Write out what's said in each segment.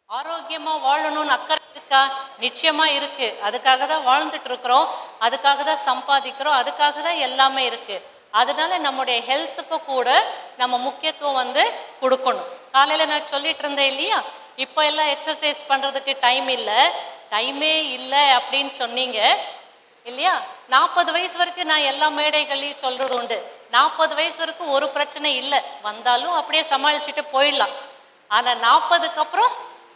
ஆரோக்கியமா வாழணும்னு அக்கறை இருக்கா நிச்சயமா இருக்கு அதுக்காக தான் வாழ்ந்துட்டு இருக்கிறோம் அதுக்காக தான் சம்பாதிக்கிறோம் அதுக்காக தான் எல்லாமே இருக்கு அதனால நம்முடைய ஹெல்த்துக்கு கூட நம்ம முக்கியத்துவம் வந்து கொடுக்கணும் காலையில நான் சொல்லிட்டு இருந்தேன் இல்லையா இப்போ எல்லாம் எக்ஸசைஸ் பண்றதுக்கு டைம் இல்லை டைமே இல்லை அப்படின்னு சொன்னீங்க இல்லையா நாற்பது வயசு வரைக்கும் நான் எல்லா மேடைகளையும் சொல்றது உண்டு நாற்பது வயசு வரைக்கும் ஒரு பிரச்சனை இல்லை வந்தாலும் அப்படியே சமாளிச்சுட்டு போயிடலாம் ஆனா நாற்பதுக்கு அப்புறம்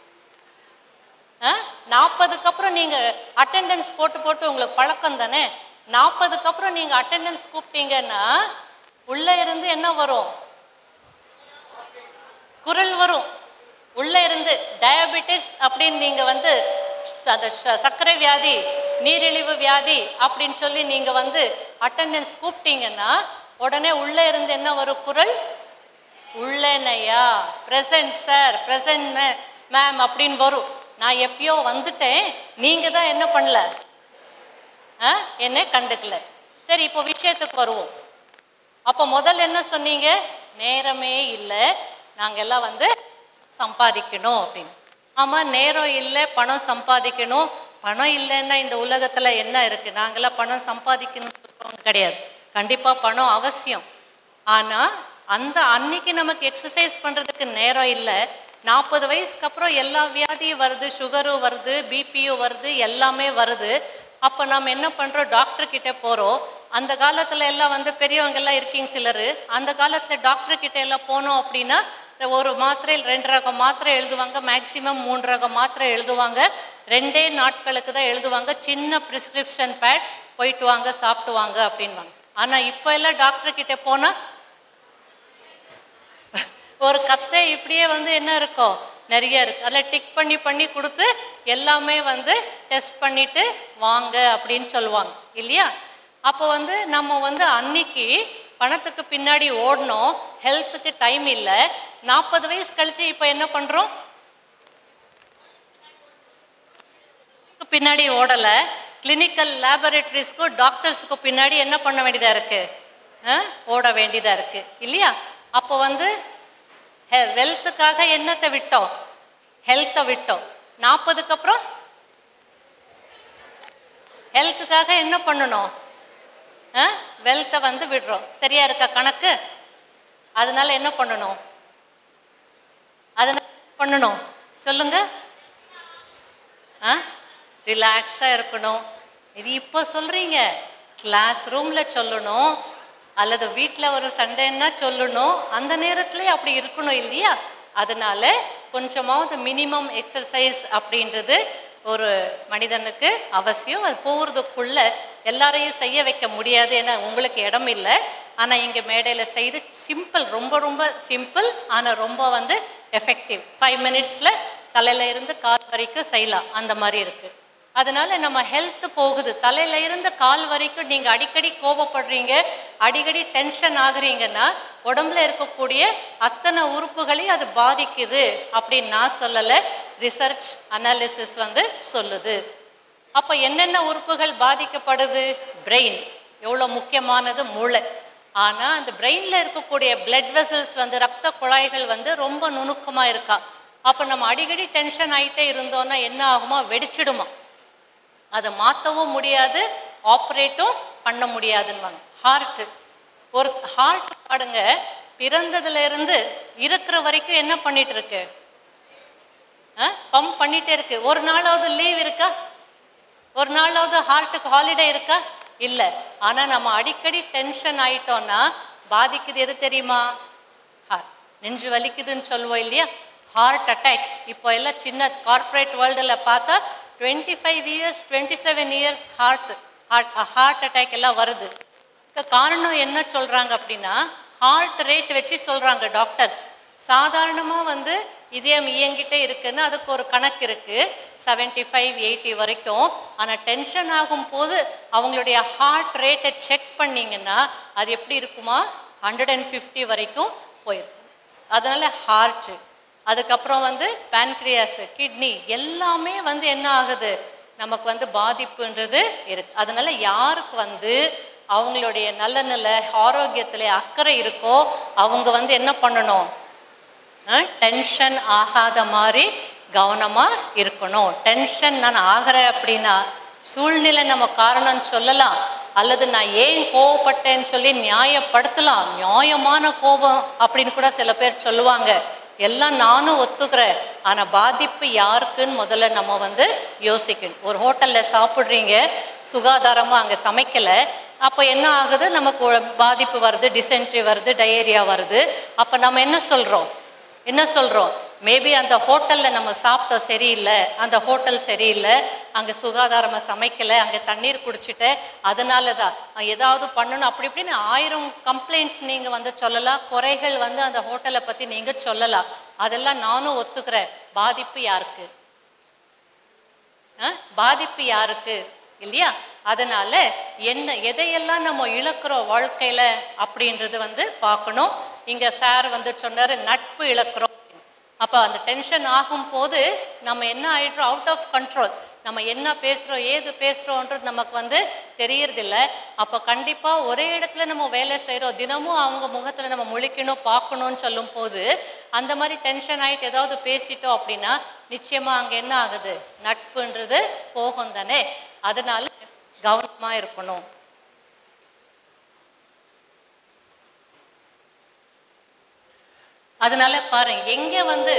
நாற்பதுக்கு அப்புறம் நீங்க அட்டெண்டன்ஸ் போட்டு போட்டு உங்களுக்கு பழக்கம் தானே நாற்பதுக்கு அப்புறம் நீங்க அட்டெண்டன்ஸ் கூப்பிட்டீங்கன்னா உள்ள இருந்து என்ன வரும் குரல் வரும் உள்ள இருந்து டயபெட்டிஸ் அப்படின்னு நீங்க வந்து ச- அந்த ச- சர்க்கரை வியாதி நீரிழிவு வியாதி அப்படின்னு சொல்லி நீங்க வந்து அட்டெண்டன்ஸ் கூப்பிட்டீங்கன்னா உடனே உள்ள இருந்து என்ன வரும் குரல் உள்ளனையா பிரசன்ட் சார் பிரசன்ட் மேம் அப்படின்னு வரும் நான் எப்பயோ வந்துட்டேன் நீங்க தான் என்ன பண்ணல ஆ என்ன கண்டுக்கல சரி இப்போ விஷயத்துக்கு வருவோம் அப்போ முதல்ல என்ன சொன்னீங்க நேரமே இல்லை நாங்கள் எல்லாம் வந்து சம்பாதிக்கணும் அப்படின்னு ஆமாம் நேரம் இல்லை பணம் சம்பாதிக்கணும் பணம் இல்லைன்னா இந்த உலகத்தில் என்ன இருக்குது நாங்களாம் பணம் சம்பாதிக்கணும்னு சொல்கிறவங்க கிடையாது கண்டிப்பாக பணம் அவசியம் ஆனால் அந்த அன்னைக்கு நமக்கு எக்ஸசைஸ் பண்ணுறதுக்கு நேரம் இல்லை நாற்பது வயசுக்கு அப்புறம் எல்லா வியாதியும் வருது சுகரும் வருது பிபியும் வருது எல்லாமே வருது அப்போ நம்ம என்ன பண்ணுறோம் டாக்டர் கிட்ட போகிறோம் அந்த காலத்தில் எல்லாம் வந்து பெரியவங்க எல்லாம் இருக்கீங்க சிலர் அந்த காலத்தில் டாக்டர் கிட்ட எல்லாம் போனோம் அப்படின்னா ஒரு மாத்திரை ரெண்டு ரகம் மாத்திரை எழுதுவாங்க மேக்சிமம் மூன்று ரகம் மாத்திரை எழுதுவாங்க ரெண்டே நாட்களுக்கு தான் எழுதுவாங்க சின்ன ப்ரிஸ்கிரிப்ஷன் பேட் போயிட்டு வாங்க சாப்பிட்டு வாங்க அப்படின்வாங்க ஆனால் இப்போ எல்லாம் டாக்டர் கிட்ட போனால் ஒரு கத்தை இப்படியே வந்து என்ன இருக்கும் நிறைய இருக்கு அதில் டிக் பண்ணி பண்ணி கொடுத்து எல்லாமே வந்து டெஸ்ட் பண்ணிட்டு வாங்க அப்படின்னு சொல்லுவாங்க இல்லையா அப்போ வந்து நம்ம வந்து அன்னைக்கு பணத்துக்கு பின்னாடி ஓடணும் ஹெல்த்துக்கு டைம் இல்லை நாற்பது வயசு கழிச்சு இப்போ என்ன பண்ணுறோம் பின்னாடி ஓடலை கிளினிக்கல் லேபரேட்டரிஸ்க்கும் டாக்டர்ஸுக்கும் பின்னாடி என்ன பண்ண வேண்டியதாக இருக்குது ஓட வேண்டியதாக இருக்குது இல்லையா அப்போ வந்து வெல்த்துக்காக என்னத்தை விட்டோம் ஹெல்த்தை விட்டோம் நாற்பதுக்கு அப்புறம் ஹெல்த்துக்காக என்ன பண்ணணும் வெல்த்தை வந்து விடுறோம் சரியா இருக்கா கணக்கு அதனால என்ன பண்ணணும் அதனால என்ன பண்ணணும் சொல்லுங்க ஆ ரிலாக்ஸாக இருக்கணும் இது இப்போ சொல்கிறீங்க கிளாஸ் ரூமில் சொல்லணும் அல்லது வீட்டில் ஒரு சண்டைன்னா சொல்லணும் அந்த நேரத்துலேயே அப்படி இருக்கணும் இல்லையா அதனால கொஞ்சமாவது மினிமம் எக்ஸசைஸ் அப்படின்றது ஒரு மனிதனுக்கு அவசியம் அது போகிறதுக்குள்ள எல்லாரையும் செய்ய வைக்க முடியாது ஏன்னா உங்களுக்கு இடம் இல்லை ஆனால் இங்கே மேடையில் செய்து சிம்பிள் ரொம்ப ரொம்ப சிம்பிள் ஆனால் ரொம்ப வந்து எஃபெக்டிவ் ஃபைவ் மினிட்ஸில் தலையில இருந்து கால் வரைக்கும் செய்யலாம் அந்த மாதிரி இருக்குது அதனால நம்ம ஹெல்த் போகுது தலையில இருந்து கால் வரைக்கும் நீங்க அடிக்கடி கோபப்படுறீங்க அடிக்கடி டென்ஷன் ஆகுறீங்கன்னா உடம்புல இருக்கக்கூடிய அத்தனை உறுப்புகளையும் அது பாதிக்குது அப்படின்னு நான் சொல்லலை ரிசர்ச் அனாலிசிஸ் வந்து சொல்லுது அப்போ என்னென்ன உறுப்புகள் பாதிக்கப்படுது பிரெயின் எவ்வளோ முக்கியமானது மூளை ஆனால் அந்த பிரெயினில் இருக்கக்கூடிய பிளட் வெசல்ஸ் வந்து ரத்த குழாய்கள் வந்து ரொம்ப நுணுக்கமாக இருக்கா அப்போ நம்ம அடிக்கடி டென்ஷன் ஆகிட்டே இருந்தோம்னா என்ன ஆகுமா வெடிச்சிடுமா அதை மாற்றவும் முடியாது ஆப்ரேட்டும் பண்ண முடியாதுன்னுவாங்க ஹார்ட்டு ஒரு ஹார்ட் பாடுங்க பிறந்ததுல இருந்து இருக்கிற வரைக்கும் என்ன பண்ணிட்டு இருக்கு பம்ப் பண்ணிட்டே இருக்கு ஒரு நாளாவது லீவ் இருக்கா ஒரு நாளாவது ஹார்ட்டுக்கு ஹாலிடே இருக்கா இல்லை ஆனால் நம்ம அடிக்கடி டென்ஷன் ஆயிட்டோம்னா பாதிக்குது எது தெரியுமா ஹார்ட் நெஞ்சு வலிக்குதுன்னு சொல்லுவோம் இல்லையா ஹார்ட் அட்டாக் இப்போ எல்லாம் சின்ன கார்ப்பரேட் வேர்ல்டில் பார்த்தா twenty five years twenty seven years heart heart heart attack எல்லாம் வருது இதுக்கு காரணம் என்ன சொல்கிறாங்க அப்படின்னா ஹார்ட் ரேட் வச்சு சொல்கிறாங்க டாக்டர்ஸ் சாதாரணமாக வந்து இதயம் இயங்கிட்டே இருக்குன்னு அதுக்கு ஒரு கணக்கு இருக்குது செவன்ட்டி ஃபைவ் எயிட்டி வரைக்கும் ஆனால் டென்ஷன் ஆகும்போது அவங்களுடைய ஹார்ட் ரேட்டை செக் பண்ணிங்கன்னா அது எப்படி இருக்குமா ஹண்ட்ரட் அண்ட் ஃபிஃப்டி வரைக்கும் போயிருக்கும் அதனால் ஹார்ட்டு அதுக்கப்புறம் வந்து பேன்க்ரியாஸ் கிட்னி எல்லாமே வந்து என்ன ஆகுது நமக்கு வந்து பாதிப்புன்றது இருக்கு அதனால யாருக்கு வந்து அவங்களுடைய நல்ல நல்ல ஆரோக்கியத்தில் அக்கறை இருக்கோ அவங்க வந்து என்ன பண்ணணும் டென்ஷன் ஆகாத மாதிரி கவனமாக இருக்கணும் டென்ஷன் நான் ஆகிறேன் அப்படின்னா சூழ்நிலை நம்ம காரணம் சொல்லலாம் அல்லது நான் ஏன் கோவப்பட்டேன்னு சொல்லி நியாயப்படுத்தலாம் நியாயமான கோபம் அப்படின்னு கூட சில பேர் சொல்லுவாங்க எல்லாம் நானும் ஒத்துக்கிறேன் ஆனால் பாதிப்பு யாருக்குன்னு முதல்ல நம்ம வந்து யோசிக்கணும் ஒரு ஹோட்டலில் சாப்பிட்றீங்க சுகாதாரமாக அங்கே சமைக்கலை அப்போ என்ன ஆகுது நமக்கு ஒரு பாதிப்பு வருது டிசென்ட்ரி வருது டயேரியா வருது அப்போ நம்ம என்ன சொல்கிறோம் என்ன சொல்கிறோம் மேபி அந்த ஹோட்டலில் நம்ம சாப்பிட்டோம் சரியில்லை அந்த ஹோட்டல் சரியில்லை அங்கே சுகாதாரமாக சமைக்கலை அங்கே தண்ணீர் குடிச்சிட்டேன் அதனால தான் அஹ் ஏதாவது பண்ணணும் அப்படி இப்படின்னு ஆயிரம் கம்ப்ளைண்ட்ஸ் நீங்கள் வந்து சொல்லலாம் குறைகள் வந்து அந்த ஹோட்டலை பற்றி நீங்கள் சொல்லலாம் அதெல்லாம் நானும் ஒத்துக்கிறேன் பாதிப்பு யாருக்கு அஹ் பாதிப்பு யாருக்கு இல்லையா அதனால என்ன எதையெல்லாம் நம்ம இழக்கிறோம் வாழ்க்கையில அப்படின்றது வந்து பார்க்கணும் இங்க சார் வந்து சொன்னாரு நட்பு இழக்கிறோம் அப்போ அந்த டென்ஷன் ஆகும் போது நம்ம என்ன ஆயிடுறோம் அவுட் ஆஃப் கண்ட்ரோல் நம்ம என்ன பேசுகிறோம் ஏது பேசுகிறோன்றது நமக்கு வந்து தெரியறதில்ல அப்போ கண்டிப்பாக ஒரே இடத்துல நம்ம வேலை செய்கிறோம் தினமும் அவங்க முகத்தில் நம்ம முழிக்கணும் பார்க்கணும்னு சொல்லும் போது அந்த மாதிரி டென்ஷன் ஆகிட்டு ஏதாவது பேசிட்டோம் அப்படின்னா நிச்சயமாக அங்கே என்ன ஆகுது நட்புன்றது போகும் தானே அதனால கவனமாக இருக்கணும் அதனால பாருங்க எங்க வந்து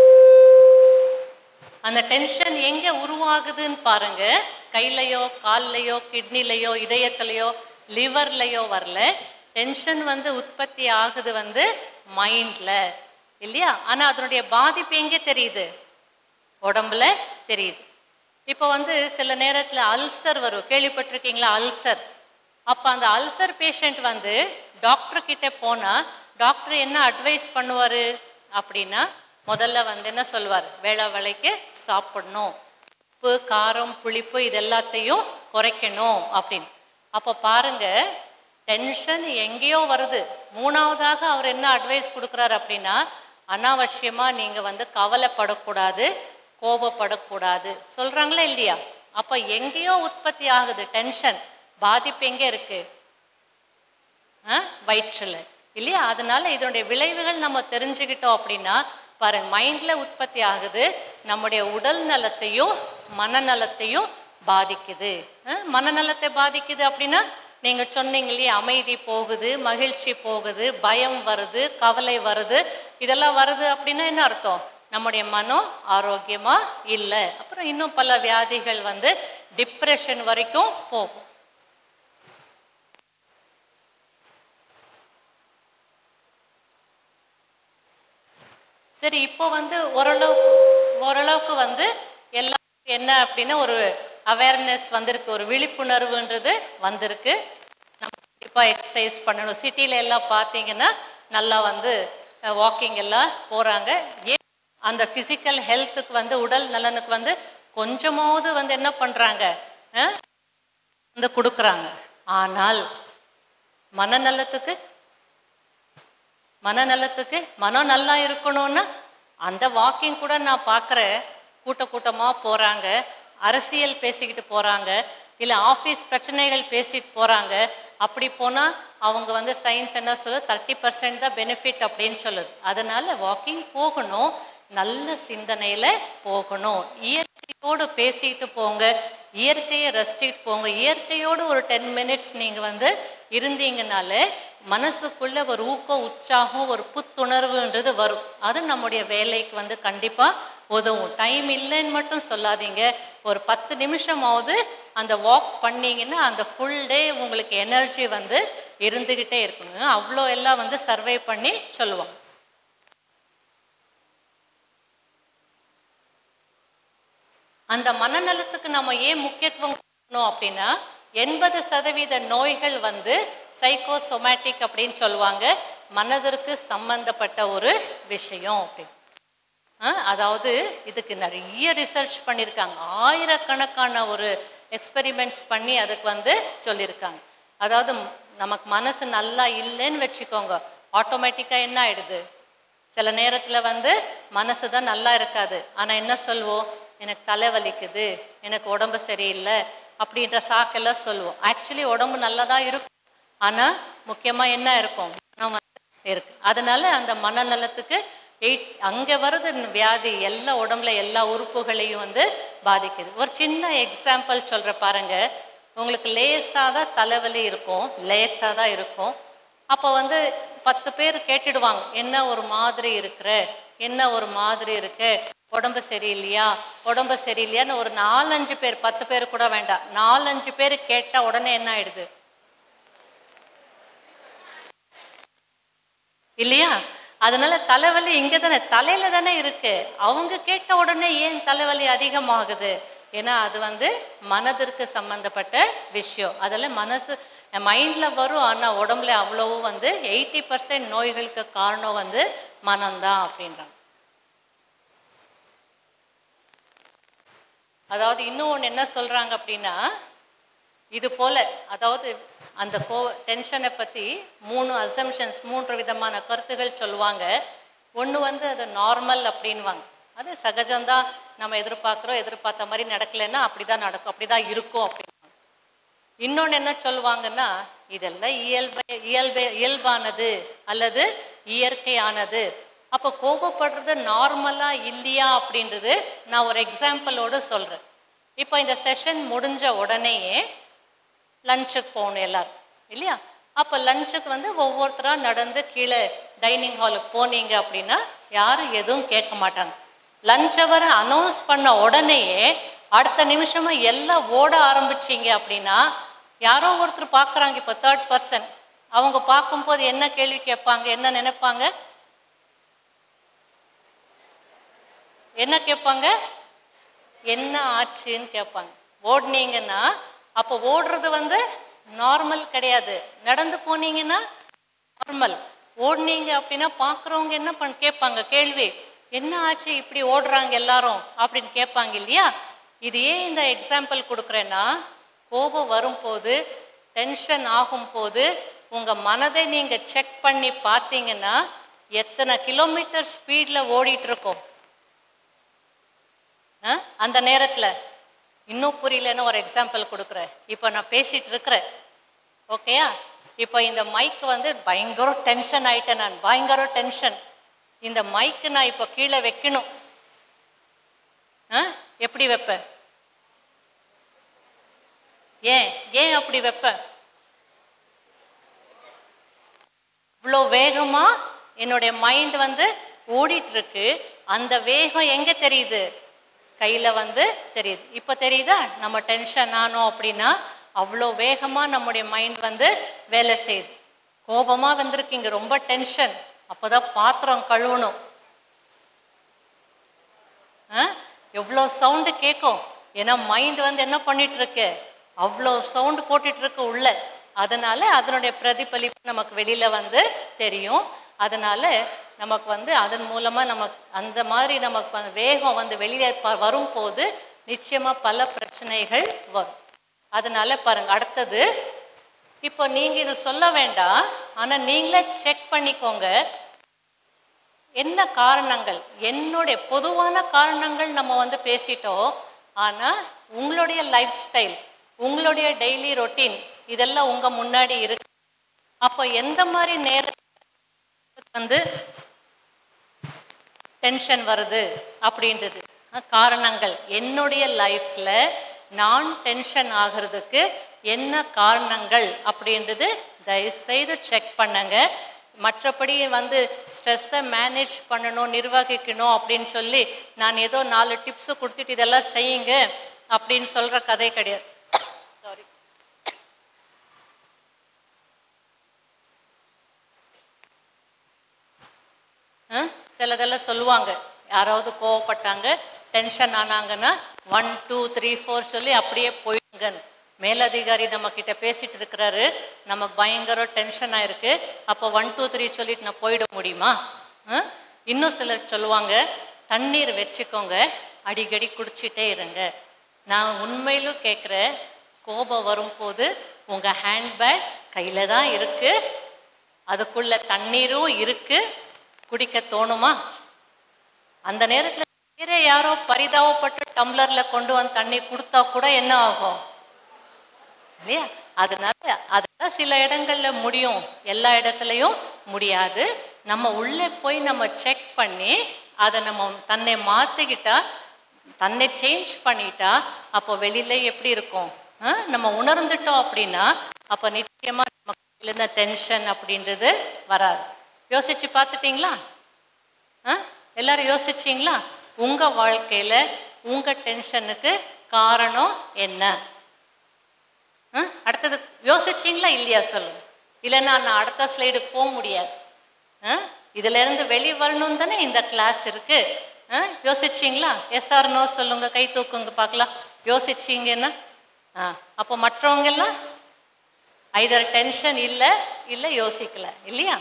அந்த டென்ஷன் எங்க உருவாகுதுன்னு பாருங்க கையிலையோ கால்லையோ கிட்னிலையோ இதயத்திலையோ லிவர்லையோ வரல டென்ஷன் வந்து உற்பத்தி ஆகுது வந்து மைண்ட்ல இல்லையா ஆனா அதனுடைய பாதிப்பு எங்க தெரியுது உடம்புல தெரியுது இப்போ வந்து சில நேரத்தில் அல்சர் வரும் கேள்விப்பட்டிருக்கீங்களா அல்சர் அப்போ அந்த அல்சர் பேஷண்ட் வந்து டாக்டர் கிட்ட போனால் டாக்டர் என்ன அட்வைஸ் பண்ணுவார் அப்படின்னா முதல்ல வந்து என்ன சொல்வார் வேளா வேலைக்கு சாப்பிடணும் உப்பு காரம் புளிப்பு இது எல்லாத்தையும் குறைக்கணும் அப்படின்னு அப்போ பாருங்க டென்ஷன் எங்கேயோ வருது மூணாவதாக அவர் என்ன அட்வைஸ் கொடுக்குறாரு அப்படின்னா அனாவசியமாக நீங்கள் வந்து கவலைப்படக்கூடாது கோபப்படக்கூடாது சொல்கிறாங்களா இல்லையா அப்போ எங்கேயோ உற்பத்தி ஆகுது டென்ஷன் பாதிப்பு எங்கே இருக்கு வயிற்றில் இல்லையா அதனால இதனுடைய விளைவுகள் நம்ம தெரிஞ்சுக்கிட்டோம் அப்படின்னா பாருங்க மைண்டில் உற்பத்தி ஆகுது நம்முடைய உடல் நலத்தையும் மனநலத்தையும் பாதிக்குது அஹ், மனநலத்தை பாதிக்குது அப்படின்னா நீங்கள் சொன்னீங்க இல்லையா அமைதி போகுது மகிழ்ச்சி போகுது பயம் வருது கவலை வருது இதெல்லாம் வருது அப்படின்னா என்ன அர்த்தம் நம்முடைய மனம் ஆரோக்கியமாக இல்லை அப்புறம் இன்னும் பல வியாதிகள் வந்து டிப்ரெஷன் வரைக்கும் போகும் சரி இப்போ வந்து ஓரளவுக்கு ஓரளவுக்கு வந்து எல்லாம் என்ன அப்படின்னா ஒரு அவேர்னஸ் வந்திருக்கு ஒரு விழிப்புணர்வுன்றது வந்திருக்கு நம்ம கண்டிப்பாக எக்ஸசைஸ் பண்ணணும் சிட்டில எல்லாம் பார்த்தீங்கன்னா நல்லா வந்து வாக்கிங் எல்லாம் போகிறாங்க ஏன் அந்த ஃபிசிக்கல் ஹெல்த்துக்கு வந்து உடல் நலனுக்கு வந்து கொஞ்சமாவது வந்து என்ன பண்ணுறாங்க வந்து கொடுக்குறாங்க ஆனால் மனநலத்துக்கு மனநலத்துக்கு மனம் நல்லா இருக்கணும்னா அந்த வாக்கிங் கூட நான் பார்க்குறேன் கூட்ட கூட்டமாக போகிறாங்க அரசியல் பேசிக்கிட்டு போகிறாங்க இல்லை ஆஃபீஸ் பிரச்சனைகள் பேசிட்டு போகிறாங்க அப்படி போனால் அவங்க வந்து சயின்ஸ் என்ன சொல்லுது தேர்ட்டி பர்சன்ட் தான் பெனிஃபிட் அப்படின்னு சொல்லுது அதனால வாக்கிங் போகணும் நல்ல சிந்தனையில் போகணும் இயற்கையோடு பேசிட்டு போங்க இயற்கையை ரசிச்சுட்டு போங்க இயற்கையோடு ஒரு டென் மினிட்ஸ் நீங்கள் வந்து இருந்தீங்கனாலே மனசுக்குள்ள ஒரு ஊக்கம் உற்சாகம் ஒரு புத்துணர்வுன்றது வரும் அது நம்முடைய வேலைக்கு வந்து கண்டிப்பாக உதவும் டைம் இல்லைன்னு மட்டும் சொல்லாதீங்க ஒரு பத்து நிமிஷமாவது அந்த வாக் பண்ணீங்கன்னா அந்த ஃபுல் டே உங்களுக்கு எனர்ஜி வந்து இருந்துக்கிட்டே இருக்குங்க அவ்வளோ எல்லாம் வந்து சர்வே பண்ணி சொல்லுவாங்க அந்த மனநலத்துக்கு நம்ம ஏன் முக்கியத்துவம் கொடுக்கணும் அப்படின்னா எண்பது சதவீத நோய்கள் வந்து சைக்கோசொமேட்டிக் அப்படின்னு சொல்லுவாங்க மனதிற்கு சம்பந்தப்பட்ட ஒரு விஷயம் அப்படின்னு ஆ, அதாவது இதுக்கு நிறைய ரிசர்ச் பண்ணியிருக்காங்க ஆயிரக்கணக்கான ஒரு எக்ஸ்பெரிமெண்ட்ஸ் பண்ணி அதுக்கு வந்து சொல்லியிருக்காங்க அதாவது ம், நமக்கு மனசு நல்லா இல்லைன்னு வச்சுக்கோங்க ஆட்டோமேட்டிக்காக என்ன ஆயிடுது சில நேரத்தில் வந்து மனசு தான் நல்லா இருக்காது ஆனால் என்ன சொல்வோம் எனக்கு தலை வலிக்குது எனக்கு உடம்பு சரியில்லை அப்படின்ற சாக்கெல்லாம் சொல்லுவோம் ஆக்சுவலி உடம்பு நல்லா தான் இருக்கும் ஆனால் முக்கியமாக என்ன இருக்கும் மனம் வந்து இருக்கு அதனால அந்த மனநலத்துக்கு எயிட் அங்கே வருது வியாதி எல்லா உடம்புல எல்லா உறுப்புகளையும் வந்து பாதிக்குது ஒரு சின்ன எக்ஸாம்பிள் சொல்கிற பாருங்க உங்களுக்கு லேசாக தான் தலைவலி இருக்கும் லேசாக தான் இருக்கும் அப்போ வந்து பத்து பேர் கேட்டுடுவாங்க என்ன ஒரு மாதிரி இருக்கிற என்ன ஒரு மாதிரி இருக்கு உடம்பு சரியில்லையா உடம்பு சரியில்லையான்னு ஒரு நாலஞ்சு பேர் பத்து பேர் கூட வேண்டாம் நாலஞ்சு பேர் கேட்டால் உடனே என்ன ஆயிடுது இல்லையா அதனால தலைவலி இங்க தானே தலையில தானே இருக்கு அவங்க கேட்ட உடனே ஏன் தலைவலி அதிகமாகுது ஏன்னா அது வந்து மனதிற்கு சம்பந்தப்பட்ட விஷயம் அதில் மனசு மைண்ட்ல வரும் ஆனா உடம்புல அவ்வளவு வந்து எயிட்டி பர்சன்ட் நோய்களுக்கு காரணம் வந்து மனம்தான் அப்படின்றாங்க அதாவது இன்னும் ஒன்று என்ன சொல்றாங்க அப்படின்னா இது போல அதாவது அந்த கோ டென்ஷனை பற்றி மூணு அசம்ஷன்ஸ் மூன்று விதமான கருத்துகள் சொல்லுவாங்க ஒன்று வந்து அது நார்மல் அப்படின்வாங்க அது சகஜம்தான் நம்ம எதிர்பார்க்குறோம் எதிர்பார்த்த மாதிரி நடக்கலைன்னா அப்படி தான் நடக்கும் அப்படி தான் இருக்கும் அப்படின்வாங்க இன்னொன்று என்ன சொல்லுவாங்கன்னா இதெல்லாம் இயல்பு இயல்பு இயல்பானது அல்லது இயற்கையானது அப்போ கோபப்படுறது நார்மலாக இல்லையா அப்படின்றது நான் ஒரு எக்ஸாம்பிளோடு சொல்கிறேன் இப்போ இந்த செஷன் முடிஞ்ச உடனேயே லஞ்சுக்கு போகணும் எல்லாரும் இல்லையா அப்போ லஞ்சுக்கு வந்து ஒவ்வொருத்தராக நடந்து கீழே டைனிங் ஹாலுக்கு போனீங்க அப்படின்னா யாரும் எதுவும் கேட்க மாட்டாங்க லஞ்ச் அவர் அனௌன்ஸ் பண்ண உடனேயே அடுத்த நிமிஷமா எல்லாம் ஓட ஆரம்பிச்சீங்க அப்படின்னா யாரோ ஒருத்தர் பார்க்குறாங்க இப்போ தேர்ட் பர்சன் அவங்க பார்க்கும்போது என்ன கேள்வி கேட்பாங்க என்ன நினைப்பாங்க என்ன கேட்பாங்க என்ன ஆச்சுன்னு கேட்பாங்க ஓடுனீங்கன்னா அப்போ ஓடுறது வந்து நார்மல் கிடையாது நடந்து போனீங்கன்னா நார்மல் ஓடுனீங்க அப்படின்னா பார்க்குறவங்க என்ன பண்ண கேட்பாங்க கேள்வி என்ன ஆச்சு இப்படி ஓடுறாங்க எல்லாரும் அப்படின்னு கேட்பாங்க இல்லையா இது ஏன் இந்த எக்ஸாம்பிள் கொடுக்குறேன்னா கோபம் வரும்போது டென்ஷன் ஆகும்போது உங்கள் மனதை நீங்கள் செக் பண்ணி பார்த்தீங்கன்னா எத்தனை கிலோமீட்டர் ஸ்பீடில் ஓடிட்டு இருக்கோம் ஆ? அந்த நேரத்தில் இன்னும் புரியலன்னு ஒரு எக்ஸாம்பிள் கொடுக்குறேன் இப்போ நான் பேசிட்டு இருக்கிறேன் ஓகேயா இப்போ இந்த மைக் வந்து பயங்கர டென்ஷன் ஆயிட்டேன் நான் பயங்கர டென்ஷன் இந்த மைக்கு நான் இப்போ கீழே வைக்கணும் ஆ எப்படி வைப்பேன் ஏன் ஏன் அப்படி வைப்பேன் இவ்வளோ வேகமா என்னுடைய மைண்ட் வந்து ஓடிட்டு இருக்கு அந்த வேகம் எங்க தெரியுது கையில வந்து தெரியுது இப்போ தெரியுதா நம்ம டென்ஷன் ஆனோம் அப்படின்னா அவ்வளோ வேகமா நம்முடைய மைண்ட் வந்து வேலை செய்யுது கோபமா வந்திருக்கீங்க ரொம்ப டென்ஷன் அப்போதான் பாத்திரம் கழுவணும் ஆ? எவ்வளோ சவுண்டு கேட்கும் ஏன்னா மைண்ட் வந்து என்ன பண்ணிட்டு இருக்கு அவ்வளோ சவுண்டு போட்டுட்டு இருக்கு உள்ள அதனால அதனுடைய பிரதிபலிப்பு நமக்கு வெளியில வந்து தெரியும் அதனால நமக்கு வந்து அதன் மூலமா நமக்கு அந்த மாதிரி நமக்கு வந்து வேகம் வந்து வெளியே ப- வரும்போது நிச்சயமா பல பிரச்சனைகள் வரும் அதனால பாருங்க அடுத்தது இப்போ நீங்க இது சொல்ல வேண்டாம் ஆனா நீங்களே செக் பண்ணிக்கோங்க என்ன காரணங்கள் என்னுடைய பொதுவான காரணங்கள் நம்ம வந்து பேசிட்டோம் ஆனால் உங்களுடைய லைஃப் ஸ்டைல் உங்களுடைய டெய்லி ரொட்டீன் இதெல்லாம் உங்க முன்னாடி இருக்கு அப்போ எந்த மாதிரி நேரத்துக்கு வந்து டென்ஷன் வருது அப்படின்றது அஹ் காரணங்கள் என்னுடைய லைஃப்ல நான் டென்ஷன் ஆகிறதுக்கு என்ன காரணங்கள் அப்படின்றது தயவுசெய்து செக் பண்ணுங்க மற்றபடி வந்து ஸ்ட்ரெஸ்ஸை மேனேஜ் பண்ணணும் நிர்வகிக்கணும் அப்படின்னு சொல்லி நான் ஏதோ நாலு டிப்ஸு கொடுத்துட்டு இதெல்லாம் செய்யுங்க அப்படின்னு சொல்ற கதை கிடையாது சாரி ஆ? சிலதெல்லாம் சொல்லுவாங்க யாராவது கோவப்பட்டாங்க டென்ஷன் ஆனாங்கன்னா ஒன் டூ த்ரீ ஃபோர் சொல்லி அப்படியே போயிடுங்கன்னு மேலதிகாரி நம்ம கிட்ட பேசிட்டு இருக்கிறாரு நமக்கு பயங்கர டென்ஷன் ஆயிருக்கு அப்போ ஒன் டூ த்ரீ சொல்லிட்டு நான் போயிட முடியுமா ஆ? இன்னும் சிலர் சொல்லுவாங்க தண்ணீர் வச்சுக்கோங்க அடிக்கடி குடிச்சிட்டே இருங்க நான் உண்மையிலும் கேட்குறேன் கோபம் வரும்போது உங்கள் ஹேண்ட்பேக் கையில் தான் இருக்குது அதுக்குள்ள தண்ணீரும் இருக்கு குடிக்க தோணுமா அந்த நேரத்துல வேற யாரோ பரிதாபப்பட்டு டம்ளர்ல கொண்டு வந்து தண்ணி கொடுத்தா கூட என்ன ஆகும் இல்லையா அதனால அதெல்லாம் சில இடங்கள்ல முடியும் எல்லா இடத்துலையும் முடியாது நம்ம உள்ளே போய் நம்ம செக் பண்ணி அதை நம்ம தன்னை மாற்றிக்கிட்டா தன்னை சேஞ்ச் பண்ணிட்டா அப்போ வெளியில எப்படி இருக்கும் ஆ? நம்ம உணர்ந்துட்டோம் அப்படின்னா அப்போ நிச்சயமா நமக்கு இந்த டென்ஷன் அப்படின்றது வராது யோசிச்சு பார்த்துட்டீங்களா ஆ எல்லாரும் யோசிச்சீங்களா உங்க வாழ்க்கையில உங்க டென்ஷனுக்கு காரணம் என்ன ஆ? அடுத்தது யோசிச்சீங்களா இல்லையா சொல்லுங்க இல்லைன்னா நான் அடுத்த ஸ்லைடுக்கு போக முடியாது ஆ? இதுல இருந்து வெளியே வரணும் தானே இந்த கிளாஸ் இருக்கு ஆ? யோசிச்சீங்களா எஸ்ஆர் நோ சொல்லுங்க கை தூக்குங்க பார்க்கலாம் யோசிச்சீங்கன்னா ஆ அப்போ மற்றவங்க எல்லாம் ஐதர் டென்ஷன் இல்லை இல்லை யோசிக்கல இல்லையா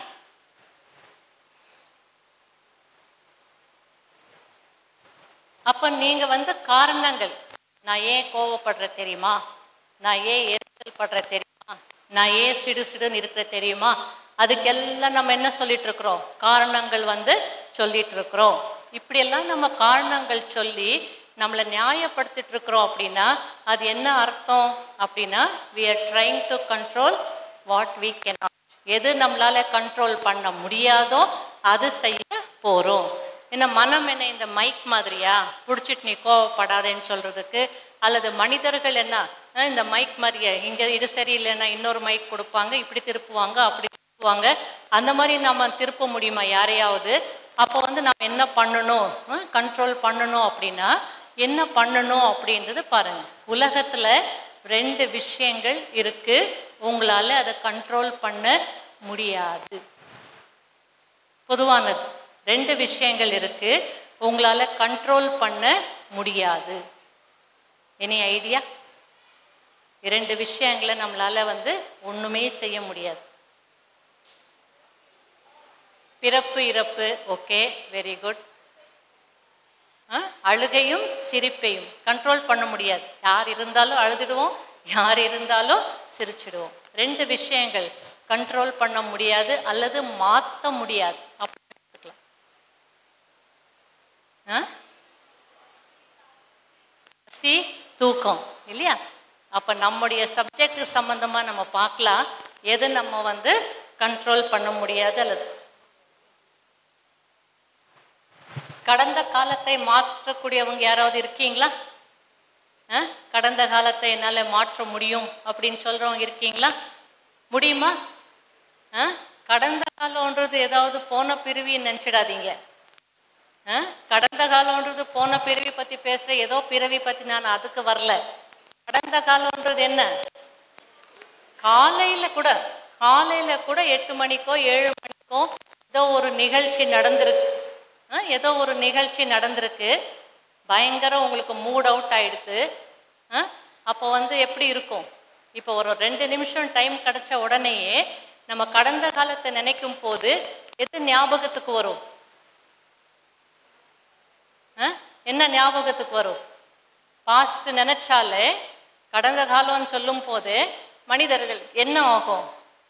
அப்போ நீங்க வந்து காரணங்கள் நான் ஏன் கோவப்படுற தெரியுமா நான் ஏன் எரிச்சல் படுற தெரியுமா நான் ஏன் சிடு சிடுன்னு இருக்கிற தெரியுமா அதுக்கெல்லாம் நம்ம என்ன சொல்லிட்டு இருக்கிறோம் காரணங்கள் வந்து சொல்லிட்டு இருக்கிறோம் இப்படியெல்லாம் நம்ம காரணங்கள் சொல்லி நம்மளை நியாயப்படுத்திட்டு இருக்கிறோம் அப்படின்னா அது என்ன அர்த்தம் அப்படின்னா we are trying to control what we cannot எது நம்மளால கண்ட்ரோல் பண்ண முடியாதோ அது செய்ய போறோம் என்ன மனம் என்ன இந்த மைக் மாதிரியா பிடிச்சிட்டு நீ கோவப்படாதேன்னு சொல்றதுக்கு அல்லது மனிதர்கள் என்ன அஹ் இந்த மைக் மாதிரியா இங்க இது சரியில்லைன்னா இன்னொரு மைக் கொடுப்பாங்க இப்படி திருப்புவாங்க அப்படி திருப்புவாங்க அந்த மாதிரி நம்ம திருப்ப முடியுமா யாரையாவது அப்போ வந்து நம்ம என்ன பண்ணணும் கண்ட்ரோல் பண்ணணும் அப்படின்னா என்ன பண்ணணும் அப்படின்றது பாருங்க உலகத்துல ரெண்டு விஷயங்கள் இருக்கு உங்களால அதை கண்ட்ரோல் பண்ண முடியாது பொதுவானது ரெண்டு விஷயங்கள் இருக்கு உங்களால கண்ட்ரோல் பண்ண முடியாது எனி ஐடியா இரண்டு விஷயங்களை நம்மளால வந்து ஒண்ணுமே செய்ய முடியாது பிறப்பு இறப்பு ஓகே வெரி குட் அழுகையும் சிரிப்பையும் கண்ட்ரோல் பண்ண முடியாது யார் இருந்தாலும் அழுதுடுவோம் யார் இருந்தாலும் சிரிச்சிடுவோம் ரெண்டு விஷயங்கள் கண்ட்ரோல் பண்ண முடியாது அல்லது மாற்ற முடியாது அப்படி எடுத்துக்கலாம் ஆ? சி தூக்கம் இல்லையா அப்ப நம்முடைய சப்ஜெக்ட் சம்பந்தமா நம்ம பார்க்கலாம் எது நம்ம வந்து கண்ட்ரோல் பண்ண முடியாது அல்லது கடந்த காலத்தை மாற்றக்கூடியவங்க யாராவது இருக்கீங்களா ஆ? கடந்த காலத்தை என்னால் மாற்ற முடியும் அப்படின்னு சொல்றவங்க இருக்கீங்களா முடியுமா ஆ? கடந்த காலம்ன்றது ஏதாவது போன பிறவின்னு நினச்சிடாதீங்க ஆ? கடந்த காலம்ன்றது போன பிறவி பற்றி பேசுகிற ஏதோ பிறவி பற்றி நான் அதுக்கு வரல கடந்த காலம்ன்றது என்ன காலையில் கூட காலையில் கூட எட்டு மணிக்கோ ஏழு மணிக்கோ ஏதோ ஒரு நிகழ்ச்சி நடந்திருக்கு ஆ, ஏதோ ஒரு நிகழ்ச்சி நடந்திருக்கு பயங்கர உங்களுக்கு மூட் அவுட் ஆயிடுது ஆ, அப்போ வந்து எப்படி இருக்கும் இப்போ ஒரு ரெண்டு நிமிஷம் டைம் கிடைச்ச உடனேயே நம்ம கடந்த காலத்தை நினைக்கும் போது எது ஞாபகத்துக்கு வரும் ஆ? என்ன ஞாபகத்துக்கு வரும் பாஸ்ட் நினைச்சாலே கடந்த காலம்னு சொல்லும் போது மனிதர்கள் என்ன ஆகும்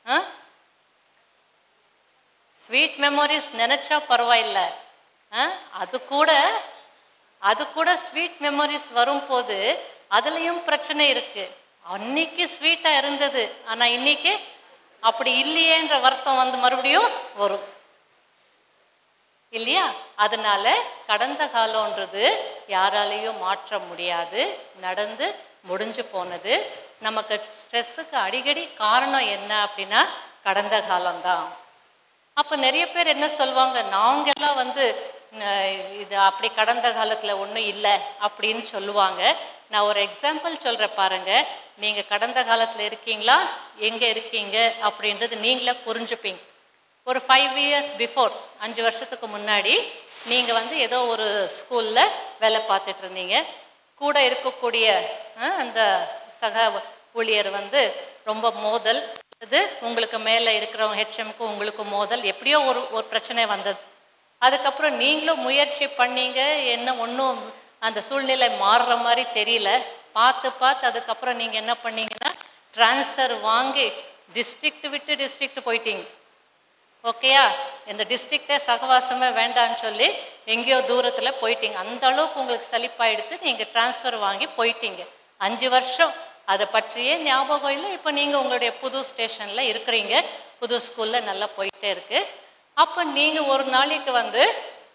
ஸ்வீட் மெமரிஸ் நினைச்சா பரவாயில்ல ஆ? அது கூட அது கூட ஸ்வீட் மெமரிஸ் வரும்போது அதுலயும் பிரச்சனை இருக்கு அன்னைக்கு ஸ்வீட்டா இருந்தது ஆனா இன்னைக்கு அப்படி இல்லையேன்ற வருத்தம் வந்து மறுபடியும் வரும் இல்லையா அதனால கடந்த காலம்ன்றது யாராலையும் மாற்ற முடியாது நடந்து முடிஞ்சு போனது நமக்கு ஸ்ட்ரெஸ்ஸுக்கு அடிக்கடி காரணம் என்ன அப்படின்னா கடந்த காலம்தான் அப்போ நிறைய பேர் என்ன சொல்லுவாங்க நாங்கெல்லாம் வந்து ந- இது அப்படி கடந்த காலத்தில் ஒன்றும் இல்லை அப்படின்னு சொல்லுவாங்க நான் ஒரு எக்ஸாம்பிள் சொல்கிறேன் பாருங்க நீங்கள் கடந்த காலத்தில் இருக்கீங்களா எங்கே இருக்கீங்க அப்படின்றது நீங்களே புரிஞ்சுப்பீங்க ஒரு ஃபைவ் இயர்ஸ் பிஃபோர் அஞ்சு வருஷத்துக்கு முன்னாடி நீங்கள் வந்து ஏதோ ஒரு ஸ்கூலில் வேலை பார்த்துட்டு இருந்தீங்க கூட இருக்கக்கூடிய அஹ், அந்த சக ஊழியர் வந்து ரொம்ப மோதல் அது உங்களுக்கு மேலே இருக்கிறவங்க ஹெச்எம்க்கு உங்களுக்கு மோதல் எப்படியோ ஒரு ஒரு பிரச்சனை வந்தது அதுக்கப்புறம் நீங்களும் முயற்சி பண்ணீங்க என்ன ஒன்றும் அந்த சூழ்நிலை மாறுற மாதிரி தெரியல பார்த்து பார்த்து அதுக்கப்புறம் நீங்கள் என்ன பண்ணீங்கன்னா ட்ரான்ஸ்ஃபர் வாங்கி டிஸ்ட்ரிக்ட் விட்டு டிஸ்ட்ரிக்ட் போயிட்டீங்க ஓகேயா இந்த டிஸ்ட்ரிக்டே சகவாசமே வேண்டான்னு சொல்லி எங்கேயோ தூரத்தில் போயிட்டீங்க அந்த அளவுக்கு உங்களுக்கு சலிப்பாயிடுத்து நீங்கள் ட்ரான்ஸ்ஃபர் வாங்கி போயிட்டீங்க அஞ்சு வருஷம் அதை பற்றியே ஞாபகம் இல்லை இப்போ நீங்கள் உங்களுடைய புது ஸ்டேஷனில் இருக்கிறீங்க புது ஸ்கூலில் நல்லா போயிட்டே இருக்கு அப்போ நீங்கள் ஒரு நாளைக்கு வந்து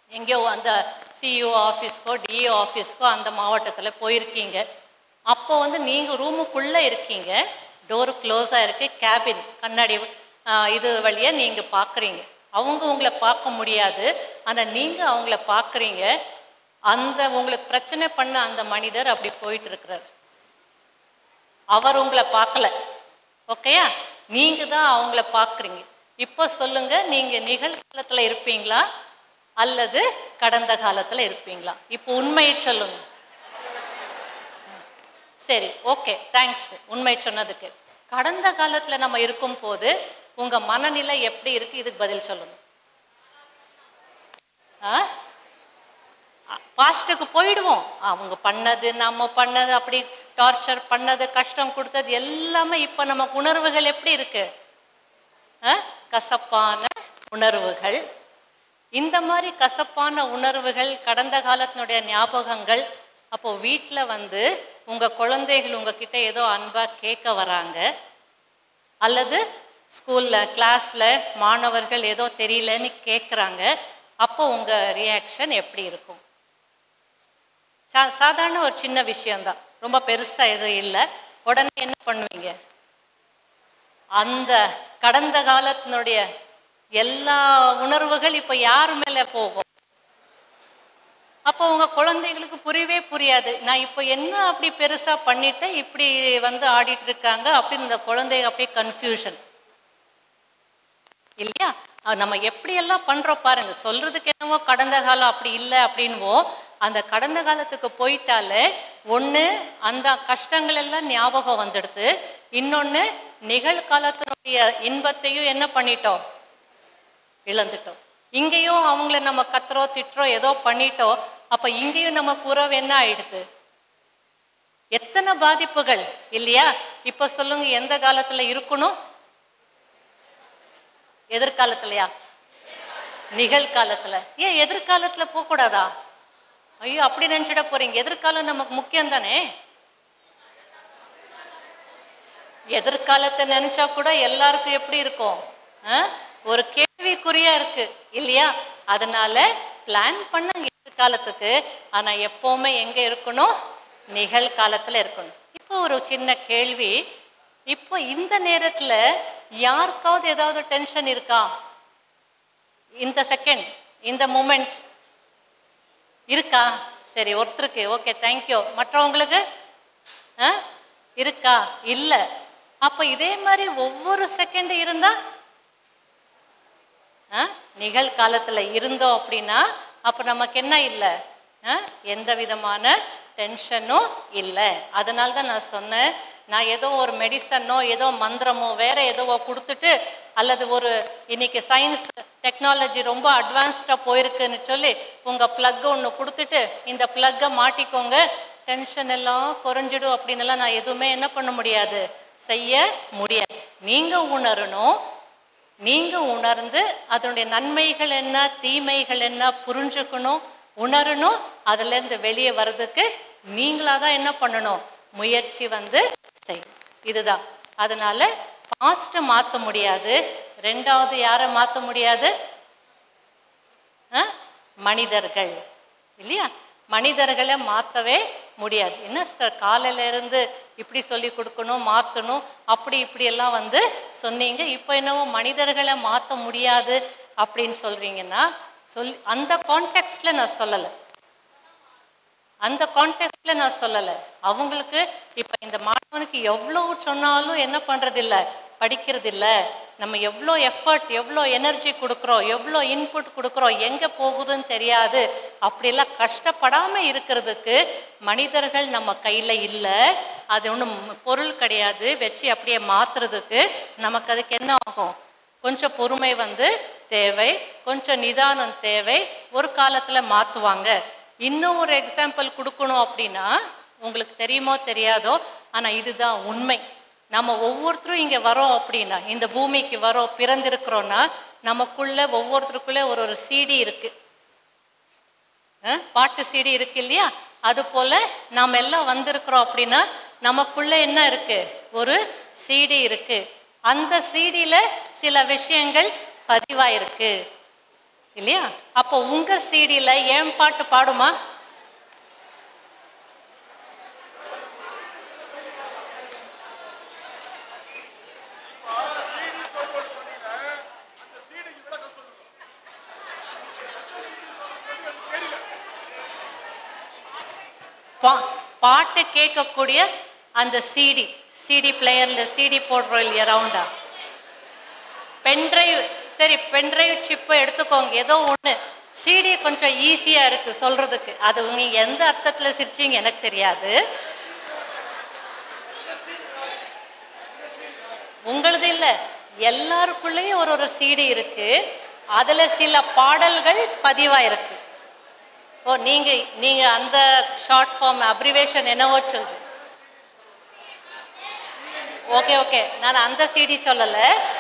எங்கேயோ அந்த சிஇஓ ஆஃபீஸ்க்கோ டிஇஓ ஆஃபீஸ்க்கோ அந்த மாவட்டத்தில் போயிருக்கீங்க அப்போ வந்து நீங்கள் ரூமுக்குள்ளே இருக்கீங்க டோரு க்ளோஸாக இருக்குது கேபின் கண்ணாடி ஆ, இது வழியாக நீங்கள் பார்க்குறீங்க அவங்க உங்களை பார்க்க முடியாது ஆனால் நீங்கள் அவங்கள பார்க்குறீங்க அந்த உங்களுக்கு பிரச்சனை பண்ண அந்த மனிதர் அப்படி போயிட்டு இருக்கிறார் அவர் உங்களை பார்க்கல ஓகேயா நீங்கள் தான் அவங்கள பார்க்குறீங்க இப்போ சொல்லுங்க நீங்கள் நிகழ்காலத்தில் இருப்பீங்களா அல்லது கடந்த காலத்தில் இருப்பீங்களா இப்போ உண்மையை சொல்லுங்க சரி ஓகே தேங்க்ஸ் உண்மை சொன்னதுக்கு கடந்த காலத்தில் நம்ம இருக்கும்போது உங்கள் மனநிலை எப்படி இருக்கு இதுக்கு பதில் சொல்லுங்க ஆ பாஸ்ட்டுக்கு போயிடுவோம் அவங்க பண்ணது நம்ம பண்ணது அப்படி டார்ச்சர் பண்ணது கஷ்டம் கொடுத்தது எல்லாமே இப்போ நமக்கு உணர்வுகள் எப்படி இருக்கு ஆ? கசப்பான உணர்வுகள் இந்த மாதிரி கசப்பான உணர்வுகள் கடந்த காலத்தினுடைய ஞாபகங்கள் அப்போ வீட்டில் வந்து உங்கள் குழந்தைகள் உங்ககிட்ட ஏதோ அன்பாக கேட்க வராங்க அல்லது ஸ்கூலில் கிளாஸில் மாணவர்கள் ஏதோ தெரியலன்னு கேட்குறாங்க அப்போ உங்கள் ரியாக்ஷன் எப்படி இருக்கும் சா சாதாரண ஒரு சின்ன விஷயம்தான் ரொம்ப பெருசாக எதுவும் இல்லை உடனே என்ன பண்ணுவீங்க அந்த கடந்த காலத்தினுடைய எல்லா உணர்வுகள் இப்போ யார் மேலே போகும் அப்போ உங்க குழந்தைகளுக்கு புரியவே புரியாது நான் இப்போ என்ன அப்படி பெருசா பண்ணிட்டேன் இப்படி வந்து ஆடிட்டு இருக்காங்க அப்படின்னு இந்த குழந்தைங்க அப்படியே கன்ஃபியூஷன் இல்லையா அஹ் நம்ம எப்படியெல்லாம் பண்றோம் பாருங்க சொல்றதுக்கு என்னவோ கடந்த காலம் அப்படி இல்லை அப்படின்வோ அந்த கடந்த காலத்துக்கு போயிட்டாலே ஒன்று அந்த கஷ்டங்கள் எல்லாம் ஞாபகம் வந்துடுது இன்னொன்று நிகழ்காலத்தினுடைய இன்பத்தையும் என்ன பண்ணிட்டோம் இழந்துட்டோம் இங்கேயும் அவங்கள நம்ம கத்துறோம் திட்டுறோம் ஏதோ பண்ணிட்டோம் அப்ப இங்கேயும் நமக்கு உறவு என்ன ஆயிடுது எத்தனை பாதிப்புகள் இல்லையா இப்ப சொல்லுங்க எந்த காலத்துல இருக்கணும் எதிர்காலத்துலயா நிகழ்காலத்துல ஏன் எதிர்காலத்துல போக கூடாதா ஐயோ அப்படி நினைச்சிட போறீங்க எதிர்காலம் நமக்கு முக்கியம் தானே எதிர்காலத்தை நினைச்சா கூட எல்லாருக்கும் எப்படி இருக்கும் ஆ? ஒரு கேள்விக்குறியா இருக்கு இல்லையா அதனால பிளான் பண்ணுங்க எதிர்காலத்துக்கு ஆனா எப்பவுமே எங்க இருக்கணும் நிகழ்காலத்துல இருக்கணும் இப்போ ஒரு சின்ன கேள்வி இப்போ இந்த நேரத்துல யாருக்காவது ஏதாவது டென்ஷன் இருக்கா இந்த செகண்ட் இந்த மூமெண்ட் இருக்கா சரி ஒருத்தருக்கு ஓகே தேங்க்யூ மற்றவங்களுக்கு ஆ? இருக்கா இல்லை அப்போ இதே மாதிரி ஒவ்வொரு செகண்ட் இருந்தா ஆ? நிகழ்காலத்துல இருந்தோம் அப்படின்னா அப்போ நமக்கு என்ன இல்லை ஆ? எந்த விதமான டென்ஷனும் இல்லை அதனால தான் நான் சொன்னேன் நான் ஏதோ ஒரு மெடிசனோ ஏதோ மந்திரமோ வேற ஏதோ கொடுத்துட்டு அல்லது ஒரு இன்னைக்கு சயின்ஸ் டெக்னாலஜி ரொம்ப அட்வான்ஸ்டாக போயிருக்குன்னு சொல்லி உங்கள் ப்ளக் ஒன்று கொடுத்துட்டு இந்த ப்ளக்கை மாட்டிக்கோங்க டென்ஷன் எல்லாம் குறைஞ்சிடும் அப்படின்னு எல்லாம் நான் எதுவுமே என்ன பண்ண முடியாது செய்ய முடியாது நீங்கள் உணரணும் நீங்க உணர்ந்து அதனுடைய நன்மைகள் என்ன தீமைகள் என்ன புரிஞ்சுக்கணும் உணரணும் அதுல இருந்து வெளியே வர்றதுக்கு நீங்களா தான் என்ன பண்ணணும் முயற்சி வந்து செய்யணும் இதுதான் அதனால பாஸ்ட்டை மாற்ற முடியாது ரெண்டாவது யாரை மாற்ற முடியாது ஆ? மனிதர்கள் இல்லையா மனிதர்களை மாற்றவே முடியாது என்ன சிஸ்டர் காலையில இருந்து இப்படி சொல்லி கொடுக்கணும் மாற்றணும் அப்படி இப்படி எல்லாம் வந்து சொன்னீங்க இப்போ என்னவோ மனிதர்களை மாற்ற முடியாது அப்படின்னு சொல்றீங்கன்னா சொல் அந்த கான்டெக்ட்ல நான் சொல்லலை அந்த கான்டெக்ட்ல நான் சொல்லலை அவங்களுக்கு இப்போ இந்த மாணவனுக்கு எவ்வளவு சொன்னாலும் என்ன பண்றதில்ல படிக்கிறதில்ல நம்ம எவ்வளோ எஃபர்ட் எவ்வளோ எனர்ஜி கொடுக்குறோம் எவ்வளோ இன்புட் கொடுக்குறோம் எங்கே போகுதுன்னு தெரியாது அப்படியெல்லாம் கஷ்டப்படாமல் இருக்கிறதுக்கு மனிதர்கள் நம்ம கையில் இல்லை அது ஒன்றும் பொருள் கிடையாது வச்சு அப்படியே மாற்றுறதுக்கு நமக்கு அதுக்கு என்ன ஆகும் கொஞ்சம் பொறுமை வந்து தேவை கொஞ்சம் நிதானம் தேவை ஒரு காலத்தில் மாற்றுவாங்க இன்னும் ஒரு எக்ஸாம்பிள் கொடுக்கணும் அப்படின்னா உங்களுக்கு தெரியுமோ தெரியாதோ ஆனால் இதுதான் உண்மை நம்ம ஒவ்வொருத்தரும் இங்கே வரோம் அப்படின்னா இந்த பூமிக்கு வரோம் பிறந்திருக்கிறோன்னா நமக்குள்ள ஒவ்வொருத்தருக்குள்ள ஒரு ஒரு சிடி இருக்கு அஹ், பாட்டு சிடி இருக்கு இல்லையா அது போல நாம் எல்லாம் வந்திருக்கிறோம் அப்படின்னா நமக்குள்ள என்ன இருக்கு ஒரு சிடி இருக்கு அந்த சிடியில சில விஷயங்கள் பதிவாயிருக்கு இல்லையா அப்போ உங்க சீடியில் ஏன் பாட்டு பாடுமா சீடி சொல்றோம்னு சொன்னீங்க அந்த சீடிக்கு விளக்கம் சொல்லுங்க எந்த சீடி சொல்றது எனக்கு தெரியல பா- பாட்டு கேட்கக்கூடிய அந்த சிடி சிடி பிளேயரில் சிடி போடுறோம் இல்லையா ரவுண்டா பென்ட்ரைவ் சரி பென்ட்ரைவ் சிப்பை எடுத்துக்கோங்க ஏதோ ஒன்று சிடி கொஞ்சம் ஈஸியாக இருக்குது சொல்கிறதுக்கு அது நீங்கள் எந்த அர்த்தத்தில் சிரிச்சீங்க எனக்கு தெரியாது உங்களது இல்லை எல்லாருக்குள்ளேயும் ஒரு ஒரு சிடி இருக்கு அதில் சில பாடல்கள் பதிவாக இருக்கு ஓ நீங்க நீங்க அந்த ஷார்ட் ஃபார்ம் அப்ரிவேஷன் என்னவோ சொல்றீங்க ஓகே ஓகே நான் அந்த சிடி சொல்லல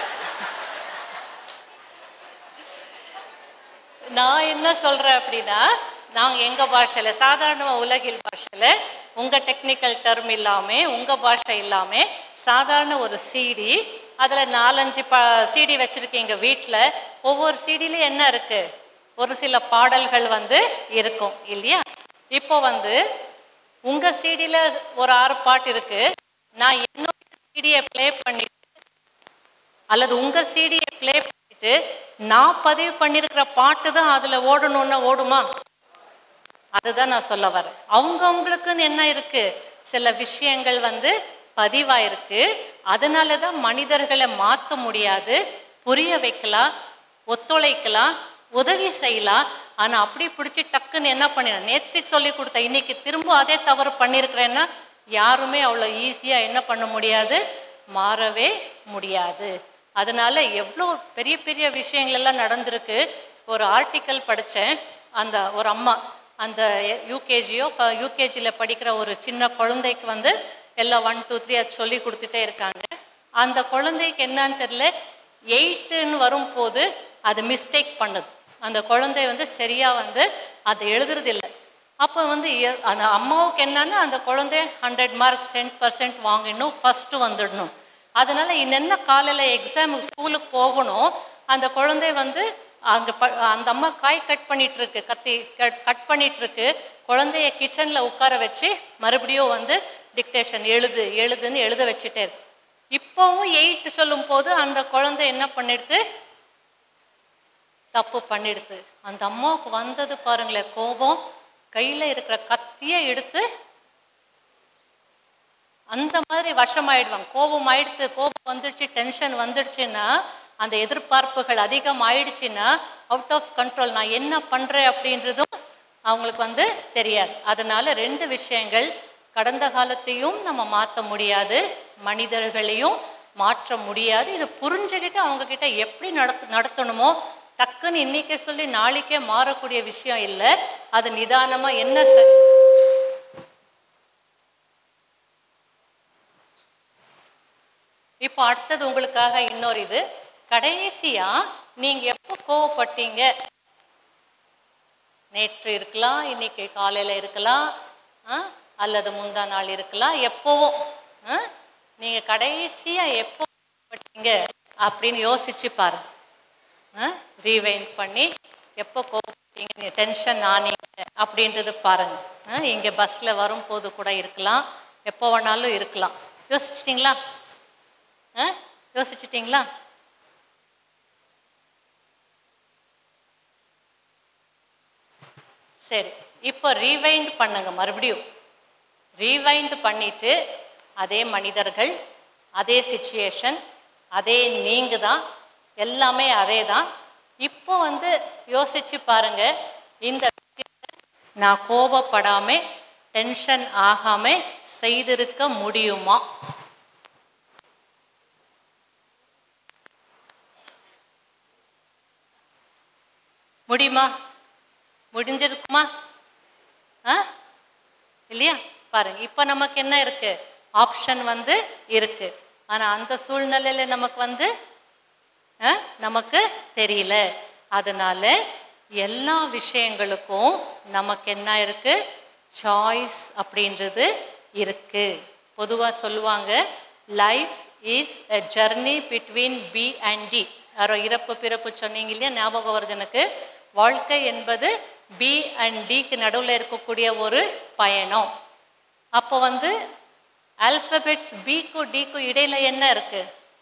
நான் என்ன சொல்றேன் அப்படின்னா நாங்க எங்க பாஷையில சாதாரண உலகில் பாஷையில உங்க டெக்னிக்கல் டர்ம் இல்லாம உங்க பாஷை இல்லாம சாதாரண ஒரு சிடி அதுல நாலஞ்சு ப சிடி வச்சிருக்கீங்க வீட்டில் ஒவ்வொரு சிடிலையும் என்ன இருக்கு ஒரு சில பாடல்கள் வந்து இருக்கும் இல்லையா இப்போ வந்து உங்க சிடியில் ஒரு ஆறு பாட்டு இருக்கு நான் என்னோட சிடியை ப்ளே பண்ணிட்டு அல்லது உங்க சிடியை ப்ளே பண்ணிட்டு நான் பதிவு பண்ணியிருக்கிற பாட்டு தான் அதுல ஓடணும்னா ஓடுமா அதுதான் நான் சொல்ல வரேன் அவங்கவுங்களுக்குன்னு என்ன இருக்கு சில விஷயங்கள் வந்து பதிவாயிருக்கு அதனால தான் மனிதர்களை மாற்ற முடியாது புரிய வைக்கலாம் ஒத்துழைக்கலாம் உதவி செய்யலாம் ஆனா அப்படி பிடிச்சி டக்குன்னு என்ன பண்ணிட நேத்துக்கு சொல்லி கொடுத்த இன்னைக்கு திரும்ப அதே தவறு பண்ணியிருக்கிறேன்னா யாருமே அவ்வளோ ஈஸியா என்ன பண்ண முடியாது மாறவே முடியாது அதனால எவ்வளோ பெரிய பெரிய விஷயங்கள் எல்லாம் நடந்திருக்கு ஒரு ஆர்டிக்கல் படித்தேன் அந்த ஒரு அம்மா அந்த யூகேஜியோ யூகேஜியில் படிக்கிற ஒரு சின்ன குழந்தைக்கு வந்து எல்லாம் ஒன் டூ த்ரீ அது சொல்லி கொடுத்துட்டே இருக்காங்க அந்த குழந்தைக்கு என்னன்னு தெரியல எயிட்டுன்னு வரும்போது அது மிஸ்டேக் பண்ணுது அந்த குழந்தை வந்து சரியா வந்து அதை எழுதுறது இல்லை அப்போ வந்து எ- அந்த அம்மாவுக்கு என்னன்னா அந்த குழந்தை ஹண்ட்ரட் மார்க்ஸ் டென் பர்சன்ட் வாங்கிடணும் ஃபஸ்ட்டு வந்துடணும் அதனால இன்னென்ன காலையில் எக்ஸாம் ஸ்கூலுக்கு போகணும் அந்த குழந்தை வந்து அங்கே ப அந்த அம்மா காய் கட் பண்ணிட்டு இருக்கு கத்தி கட் கட் பண்ணிட்டு இருக்கு குழந்தைய கிச்சனில் உட்கார வச்சு மறுபடியும் வந்து டிக்டேஷன் எழுது எழுதுன்னு எழுத வச்சுட்டே இருக்கு இப்போவும் எயித்து சொல்லும் போது அந்த குழந்தை என்ன பண்ணிடுது தப்பு பண்ணிடுது அந்த அம்மாவுக்கு வந்தது பாருங்களேன் கோபம் கையில் இருக்கிற கத்தியை எடுத்து அந்த மாதிரி வசமாயிடுவாங்க கோபம் ஆயிடுத்து கோபம் வந்துடுச்சு டென்ஷன் வந்துடுச்சுன்னா அந்த எதிர்பார்ப்புகள் அதிகம் ஆயிடுச்சுன்னா அவுட் ஆஃப் கண்ட்ரோல் நான் என்ன பண்றேன் அப்படின்றதும் அவங்களுக்கு வந்து தெரியாது அதனால ரெண்டு விஷயங்கள் கடந்த காலத்தையும் நம்ம மாற்ற முடியாது மனிதர்களையும் மாற்ற முடியாது இது புரிஞ்சுக்கிட்டு அவங்க கிட்ட எப்படி நடத்து நடத்தணுமோ டக்குன்னு இன்னைக்கே சொல்லி நாளைக்கே மாறக்கூடிய விஷயம் இல்லை அது நிதானமா என்ன செ- இப்போ அடுத்தது உங்களுக்காக இன்னொரு இது கடைசியா நீங்க எப்போ கோவப்பட்டீங்க நேற்று இருக்கலாம் இன்னைக்கு காலையில இருக்கலாம் ஆ? அல்லது முந்தா நாள் இருக்கலாம் எப்போவும் ஆ? நீங்க கடைசியா எப்போ கோவப்பட்டீங்க அப்படின்னு யோசிச்சு பாருங்க ரீவைண்ட் பண்ணி எப்போ கோவப்பட்டீங்க டென்ஷன் ஆனீங்க அப்படின்றது பாருங்க ஆ? இங்க பஸ்ல வரும்போது கூட இருக்கலாம் எப்போ வேணாலும் இருக்கலாம் யோசிச்சிட்டிங்களா ஆ யோசிச்சிட்டிங்களா சரி இப்போ ரீவைண்ட் பண்ணுங்க மறுபடியும் ரீவைண்ட் பண்ணிட்டு அதே மனிதர்கள் அதே சுச்சுவேஷன் அதே நீங்க தான் எல்லாமே அதே தான் இப்போ வந்து யோசிச்சு பாருங்க இந்த விஷயத்தை நான் கோபப்படாம டென்ஷன் ஆகாம செய்திருக்க முடியுமா முடியுமா முடிஞ்சிருக்குமா ஆ இல்லையா பாருங்க இப்போ நமக்கு என்ன இருக்கு ஆப்ஷன் வந்து இருக்கு ஆனா அந்த சூழ்நிலையில நமக்கு வந்து ஆ, நமக்கு தெரியல அதனால எல்லா விஷயங்களுக்கும் நமக்கு என்ன இருக்கு சாய்ஸ் அப்படின்றது இருக்கு பொதுவா சொல்லுவாங்க life is a journey between B and D யாரோ இறப்பு பிறப்பு சொன்னீங்க இல்லையா ஞாபகம் வருது எனக்கு வாழ்க்கை என்பது பி அண்ட் டிக்கு நடுவில் இருக்கக்கூடிய ஒரு பயணம் அப்போ வந்து ஆல்ஃபபெட்ஸ் பிக்கும் டிக்கும் இடையில என்ன இருக்கு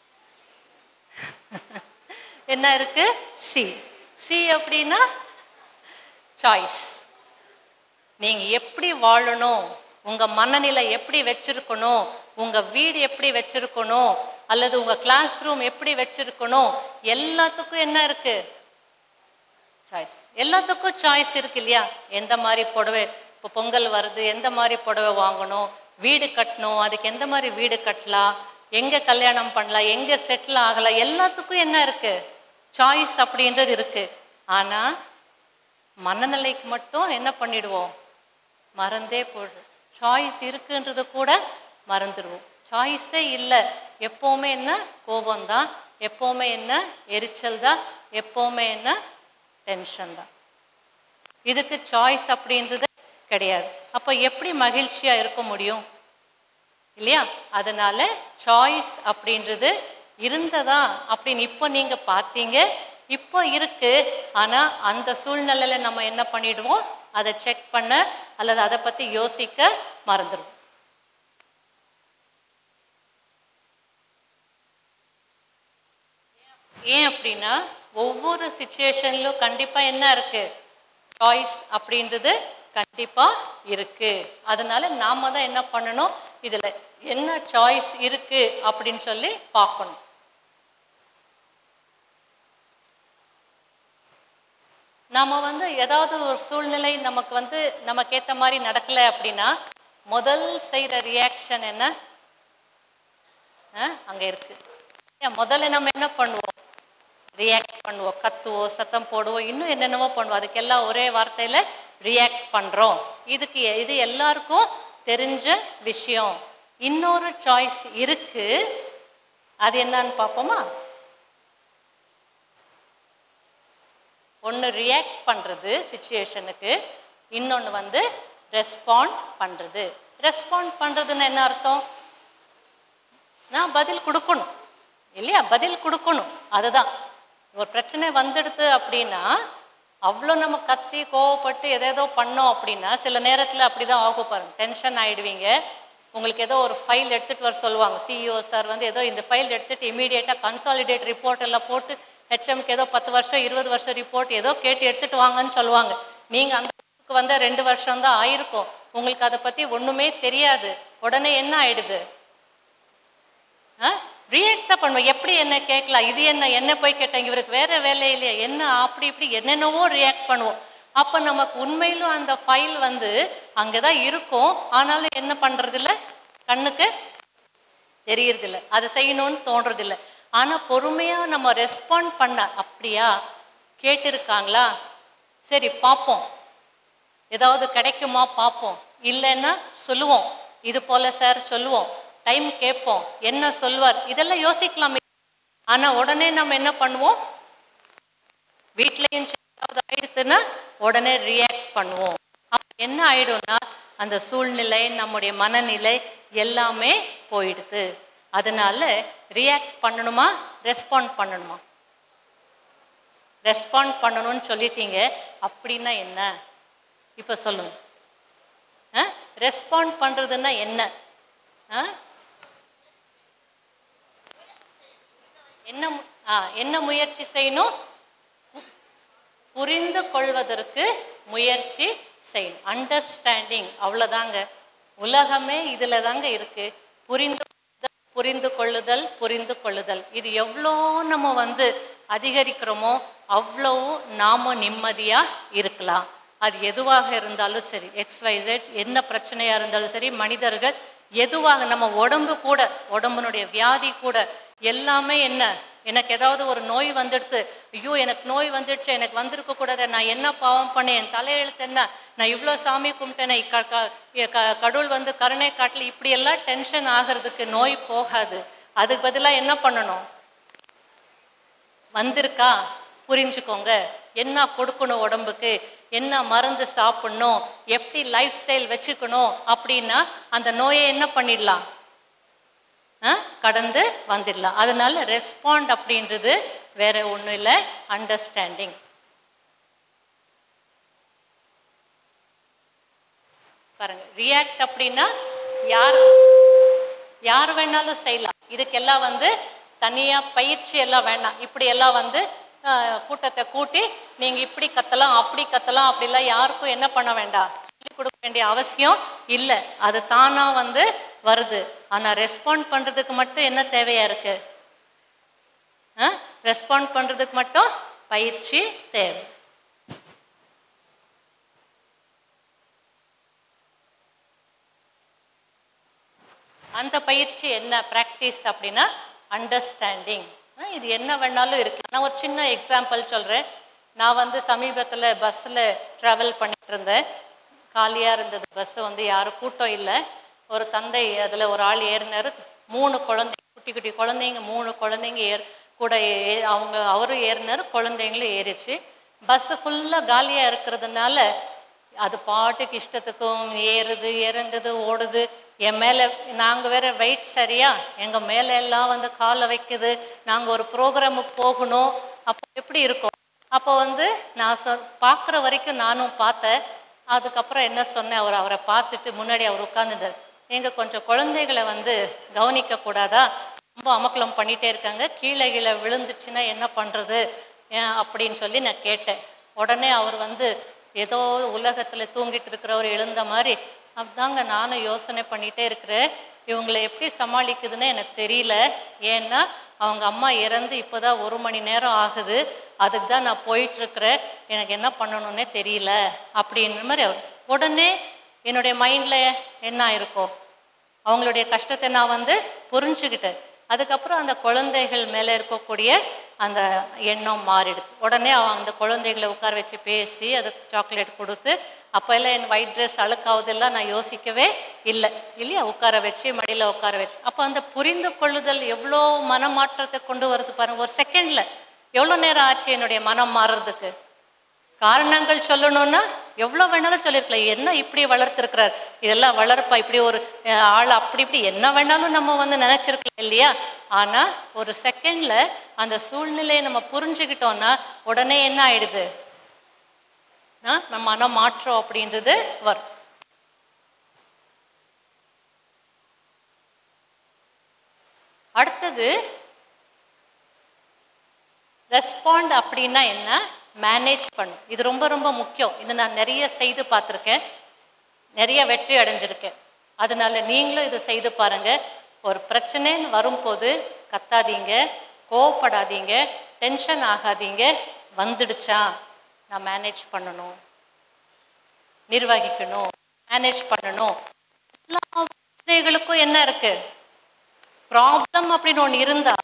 என்ன இருக்கு சி சி அப்படின்னா சாய்ஸ் நீங்க எப்படி வாழணும் உங்க மனநிலை எப்படி வச்சிருக்கணும் உங்க வீடு எப்படி வச்சிருக்கணும் அல்லது உங்க கிளாஸ் ரூம் எப்படி வச்சிருக்கணும் எல்லாத்துக்கும் என்ன இருக்கு சாய்ஸ் எல்லாத்துக்கும் சாய்ஸ் இருக்கு இல்லையா எந்த மாதிரி புடவை இப்போ பொங்கல் வருது எந்த மாதிரி புடவை வாங்கணும் வீடு கட்டணும் அதுக்கு எந்த மாதிரி வீடு கட்டலாம் எங்கே கல்யாணம் பண்ணலாம் எங்கே செட்டில் ஆகலாம் எல்லாத்துக்கும் என்ன இருக்கு சாய்ஸ் அப்படின்றது இருக்கு ஆனால் மனநிலைக்கு மட்டும் என்ன பண்ணிடுவோம் மறந்தே போயிடும் சாய்ஸ் இருக்குன்றது கூட மறந்துடுவோம் சாய்ஸே இல்லை எப்போவுமே என்ன கோபம்தான் எப்போவுமே என்ன எரிச்சல் தான் எப்போவுமே என்ன டென்ஷன் தான் இதுக்கு சாய்ஸ் அப்படின்றது கிடையாது அப்போ எப்படி மகிழ்ச்சியாக இருக்க முடியும் இல்லையா அதனால சாய்ஸ் அப்படின்றது இருந்ததா அப்படின்னு இப்போ நீங்கள் பார்த்தீங்க இப்போ இருக்கு ஆனால் அந்த சூழ்நிலையில நம்ம என்ன பண்ணிடுவோம் அதை செக் பண்ண அல்லது அதை பற்றி யோசிக்க மறந்துடுவோம் ஏன் அப்படின்னா ஒவ்வொரு சுச்சுவேஷன்லையும் கண்டிப்பாக என்ன இருக்கு சாய்ஸ் அப்படின்றது கண்டிப்பாக இருக்கு அதனால நாம தான் என்ன பண்ணணும் இதில் என்ன சாய்ஸ் இருக்கு அப்படின்னு சொல்லி பார்க்கணும் நாம வந்து ஏதாவது ஒரு சூழ்நிலை நமக்கு வந்து நமக்கு ஏற்ற மாதிரி நடக்கலை அப்படின்னா முதல் செய்கிற ரியாக்ஷன் என்ன அஹ், அங்க இருக்கு ஏன் முதல்ல நம்ம என்ன பண்ணுவோம் ரியாக்ட் பண்ணுவோம் கத்துவோம் சத்தம் போடுவோம் இன்னும் என்னென்னவோ பண்ணுவோம் அதுக்கெல்லாம் ஒரே வார்த்தையில ரியாக்ட் பண்றோம் இதுக்கு எ- இது எல்லாருக்கும் தெரிஞ்ச விஷயம் இன்னொரு சாய்ஸ் இருக்கு அது என்னன்னு பார்ப்போமா ஒன்று ரியாக்ட் பண்ணுறது சுச்சுவேஷனுக்கு இன்னொன்று வந்து ரெஸ்பாண்ட் பண்ணுறது ரெஸ்பாண்ட் பண்ணுறதுன்னு என்ன அர்த்தம் நான் பதில் கொடுக்கணும் இல்லையா பதில் கொடுக்கணும் அதுதான் ஒரு பிரச்சனை வந்துடுது அப்படின்னா அவ்வளோ நம்ம கத்தி கோவப்பட்டு எதேதோ பண்ணோம் அப்படின்னா சில நேரத்தில் அப்படி தான் ஆகும் பாருங்க டென்ஷன் ஆயிடுவீங்க உங்களுக்கு ஏதோ ஒரு ஃபைல் எடுத்துகிட்டு வர சொல்லுவாங்க சிஇஓ சார் வந்து ஏதோ இந்த ஃபைல் எடுத்துகிட்டு இமீடியட்டாக கன்சாலிடேட் ரிப்போர்ட் எல்லாம் போட்டு ஹெச்எம்க்கு ஏதோ பத்து வருஷம் இருபது வருஷம் ரிப்போர்ட் ஏதோ கேட்டு எடுத்துகிட்டு வாங்கன்னு சொல்லுவாங்க நீங்கள் அந்த ஊருக்கு வந்த ரெண்டு வருஷம் தான் ஆயிருக்கும் உங்களுக்கு அதை பற்றி ஒன்றுமே தெரியாது உடனே என்ன ஆயிடுது ரியாக்ட் தான் பண்ணுவோம் எப்படி என்ன கேட்கலாம் இது என்ன என்ன போய் கேட்டாங்க இவருக்கு வேற வேலை இல்லையா என்ன அப்படி இப்படி என்னென்னவோ ரியாக்ட் பண்ணுவோம் அப்போ நமக்கு உண்மையிலும் அந்த ஃபைல் வந்து அங்கே தான் இருக்கும் ஆனாலும் என்ன பண்ணுறதில்ல கண்ணுக்கு தெரியறதில்ல அதை செய்யணும்னு தோன்றதில்ல ஆனால் பொறுமையாக நம்ம ரெஸ்பாண்ட் பண்ண அப்படியா கேட்டிருக்காங்களா சரி பார்ப்போம் ஏதாவது கிடைக்குமா பார்ப்போம் இல்லைன்னா சொல்லுவோம் இது போல சார் சொல்லுவோம் டைம் கேட்போம் என்ன சொல்வார் இதெல்லாம் யோசிக்கலாமே ஆனால் உடனே நம்ம என்ன பண்ணுவோம் வீட்லேயும் ஏதாவது ஆயிடுத்துன்னா உடனே ரியாக்ட் பண்ணுவோம் அப்ப என்ன ஆயிடும்னா அந்த சூழ்நிலை நம்முடைய மனநிலை எல்லாமே போயிடுது அதனால ரியாக்ட் பண்ணணுமா ரெஸ்பாண்ட் பண்ணணுமா ரெஸ்பாண்ட் பண்ணணும்னு சொல்லிட்டீங்க அப்படின்னா என்ன இப்போ சொல்லுங்க ரெஸ்பாண்ட் பண்ணுறதுன்னா என்ன ஆ? என்ன மு- ஆ என்ன முயற்சி செய்யணும் புரிந்து கொள்வதற்கு முயற்சி செய்யணும் அண்டர்ஸ்டாண்டிங் அவ்வளோதாங்க உலகமே இதில் தாங்க இருக்கு புரிந்து கொள்ளுதல், புரிந்து கொள்ளுதல் புரிந்து கொள்ளுதல் இது எவ்வளோ நம்ம வந்து அதிகரிக்கிறோமோ அவ்வளோ நாம நிம்மதியாக இருக்கலாம் அது எதுவாக இருந்தாலும் சரி எக்ஸ்வைசெட் என்ன பிரச்சனையாக இருந்தாலும் சரி மனிதர்கள் எதுவாக நம்ம உடம்பு கூட உடம்புனுடைய வியாதி கூட எல்லாமே என்ன எனக்கு ஏதாவது ஒரு நோய் வந்துடுது ஐயோ எனக்கு நோய் வந்துடுச்சு எனக்கு வந்திருக்க கூடாது நான் என்ன பாவம் பண்ணேன் என் தலையெழுத்து என்ன நான் இவ்வளோ சாமி கும்பிட்டேனே க- க- எ- க- கடவுள் வந்து கருணை காட்டல இப்படி எல்லாம் டென்ஷன் ஆகிறதுக்கு நோய் போகாது அதுக்கு பதிலாக என்ன பண்ணணும் வந்திருக்கா புரிஞ்சுக்கோங்க என்ன கொடுக்கணும் உடம்புக்கு என்ன மருந்து சாப்பிடணும் எப்படி லைஃப் ஸ்டைல் வச்சுக்கணும் அப்படின்னா அந்த நோயை என்ன பண்ணிடலாம் ஆ? கடந்து வந்துடலாம் அதனால ரெஸ்பாண்ட் அப்படின்றது வேற ஒன்றும் இல்லை அண்டர்ஸ்டாண்டிங் பாருங்க ரியாக்ட் அப்படின்னா யார் யார் வேணாலும் செய்யலாம் இதுக்கெல்லாம் வந்து தனியாக பயிற்சி எல்லாம் வேண்டாம் இப்படி எல்லாம் வந்து ஆஹ், கூட்டத்தை கூட்டி நீங்கள் இப்படி கத்தலாம் அப்படி கத்தலாம் அப்படிலாம் யாருக்கும் என்ன பண்ண வேண்டாம் சொல்லிக் கொடுக்க வேண்டிய அவசியம் இல்லை அது தானாக வந்து வருது ஆனால் ரெஸ்பாண்ட் பண்ணுறதுக்கு மட்டும் என்ன தேவையா இருக்கு ரெஸ்பாண்ட் பண்ணுறதுக்கு மட்டும் பயிற்சி தேவை அந்த பயிற்சி என்ன ப்ராக்டிஸ் அப்படின்னா அண்டர்ஸ்டாண்டிங் இது என்ன வேணாலும் இருக்கு நான் ஒரு சின்ன எக்ஸாம்பிள் சொல்கிறேன் நான் வந்து சமீபத்தில் பஸ்ஸில் ட்ராவல் பண்ணிட்டு இருந்தேன் காலியாக இருந்தது பஸ்ஸு வந்து யாரும் கூட்டம் இல்லை ஒரு தந்தை அதில் ஒரு ஆள் ஏறினார் மூணு குழந்தை குட்டி குட்டி குழந்தைங்க மூணு குழந்தைங்க ஏர் கூட ஏ- அவங்க அவரும் ஏறினார் குழந்தைங்களும் ஏறிச்சு பஸ்ஸு ஃபுல்லாக காலியாக இருக்கிறதுனால அது பாட்டுக்கு இஷ்டத்துக்கும் ஏறுது இறங்குது ஓடுது என் மேலே நாங்கள் வேற வெயிட் சரியா எங்கள் மேலே எல்லாம் வந்து காலை வைக்குது நாங்கள் ஒரு ப்ரோக்ராமுக்கு போகணும் அப்போ எப்படி இருக்கும் அப்போ வந்து நான் சொ பார்க்குற வரைக்கும் நானும் பார்த்தேன் அதுக்கப்புறம் என்ன சொன்னேன் அவர் அவரை பார்த்துட்டு முன்னாடி அவர் உட்காந்துருந்தார் எங்கள் கொஞ்சம் குழந்தைகளை வந்து கவனிக்க கூடாதா ரொம்ப அமக்கலம் பண்ணிகிட்டே இருக்காங்க கீழே கீழே விழுந்துச்சுன்னா என்ன பண்ணுறது ஏன் அப்படின்னு சொல்லி நான் கேட்டேன் உடனே அவர் வந்து ஏதோ உலகத்தில் தூங்கிட்டு இருக்கிறவர் எழுந்த மாதிரி அப்படிதாங்க நானும் யோசனை பண்ணிகிட்டே இருக்கிறேன் இவங்களை எப்படி சமாளிக்குதுன்னு எனக்கு தெரியல ஏன்னா அவங்க அம்மா இறந்து இப்போ தான் ஒரு மணி நேரம் ஆகுது அதுக்கு தான் நான் போயிட்டுருக்கிறேன் எனக்கு என்ன பண்ணணும்னே தெரியல அப்படின்ற மாதிரி அவர் உடனே என்னுடைய மைண்டில் என்ன ஆயிருக்கும் அவங்களுடைய கஷ்டத்தை நான் வந்து புரிஞ்சுக்கிட்டேன் அதுக்கப்புறம் அந்த குழந்தைகள் மேலே இருக்கக்கூடிய அந்த எண்ணம் மாறிடுது உடனே அவன் அந்த குழந்தைகளை உட்கார வச்சு பேசி அதுக்கு சாக்லேட் கொடுத்து அப்போ எல்லாம் என் ஒயிட் ட்ரெஸ் அழுக்காவதெல்லாம் நான் யோசிக்கவே இல்லை இல்லையா உட்கார வச்சு மடியில் உட்கார வச்சு அப்போ அந்த புரிந்து கொள்ளுதல் எவ்வளோ மனமாற்றத்தை கொண்டு வருது பாருங்க ஒரு செகண்டில் எவ்வளோ நேரம் ஆச்சு என்னுடைய மனம் மாறுறதுக்கு காரணங்கள் சொல்லணும்னா எவ்வளோ வேணாலும் சொல்லியிருக்கலாம் என்ன இப்படி வளர்த்துருக்கிறார் இதெல்லாம் வளர்ப்பா இப்படி ஒரு அஹ், ஆள் அப்படி இப்படி என்ன வேணாலும் நம்ம வந்து நினச்சிருக்கலாம் இல்லையா ஆனால் ஒரு செகண்டில் அந்த சூழ்நிலையை நம்ம புரிஞ்சுக்கிட்டோம்னா உடனே என்ன ஆயிடுது ஆ, நம்ம மனம் மாற்றம் அப்படின்றது வரும் அடுத்தது ரெஸ்பாண்ட் அப்படின்னா என்ன மேனேஜ் பண்ணும் இது ரொம்ப ரொம்ப முக்கியம் இது நான் நிறைய செய்து பார்த்துருக்கேன் நிறைய வெற்றி அடைஞ்சிருக்கேன் அதனால நீங்களும் இதை செய்து பாருங்க ஒரு பிரச்சனைன்னு வரும்போது கத்தாதீங்க கோவப்படாதீங்க டென்ஷன் ஆகாதீங்க வந்துடுச்சா நான் மேனேஜ் பண்ணணும் நிர்வகிக்கணும் மேனேஜ் பண்ணணும் எல்லா பிரச்சனைகளுக்கும் என்ன இருக்கு ப்ராப்ளம் அப்படின்னு ஒன்று இருந்தா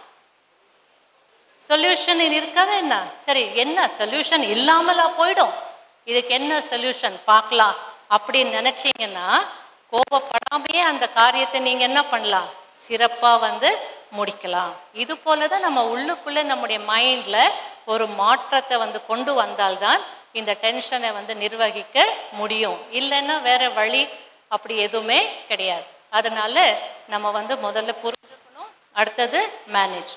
சொல்யூஷன் இருக்காதா என்ன சரி என்ன சொல்யூஷன் இல்லாமலா போயிடும் இதுக்கு என்ன சொல்யூஷன் பார்க்கலாம் அப்படின்னு நினைச்சீங்கன்னா கோபப்படாமையே அந்த காரியத்தை நீங்க என்ன பண்ணலாம் சிறப்பா வந்து முடிக்கலாம் இது போல தான் நம்ம உள்ளுக்குள்ளே நம்முடைய மைண்ட்ல ஒரு மாற்றத்தை வந்து கொண்டு வந்தால்தான் இந்த டென்ஷனை வந்து நிர்வகிக்க முடியும் இல்லைன்னா வேற வழி அப்படி எதுவுமே கிடையாது அதனால நம்ம வந்து முதல்ல புரிஞ்சுக்கணும் அடுத்தது மேனேஜ்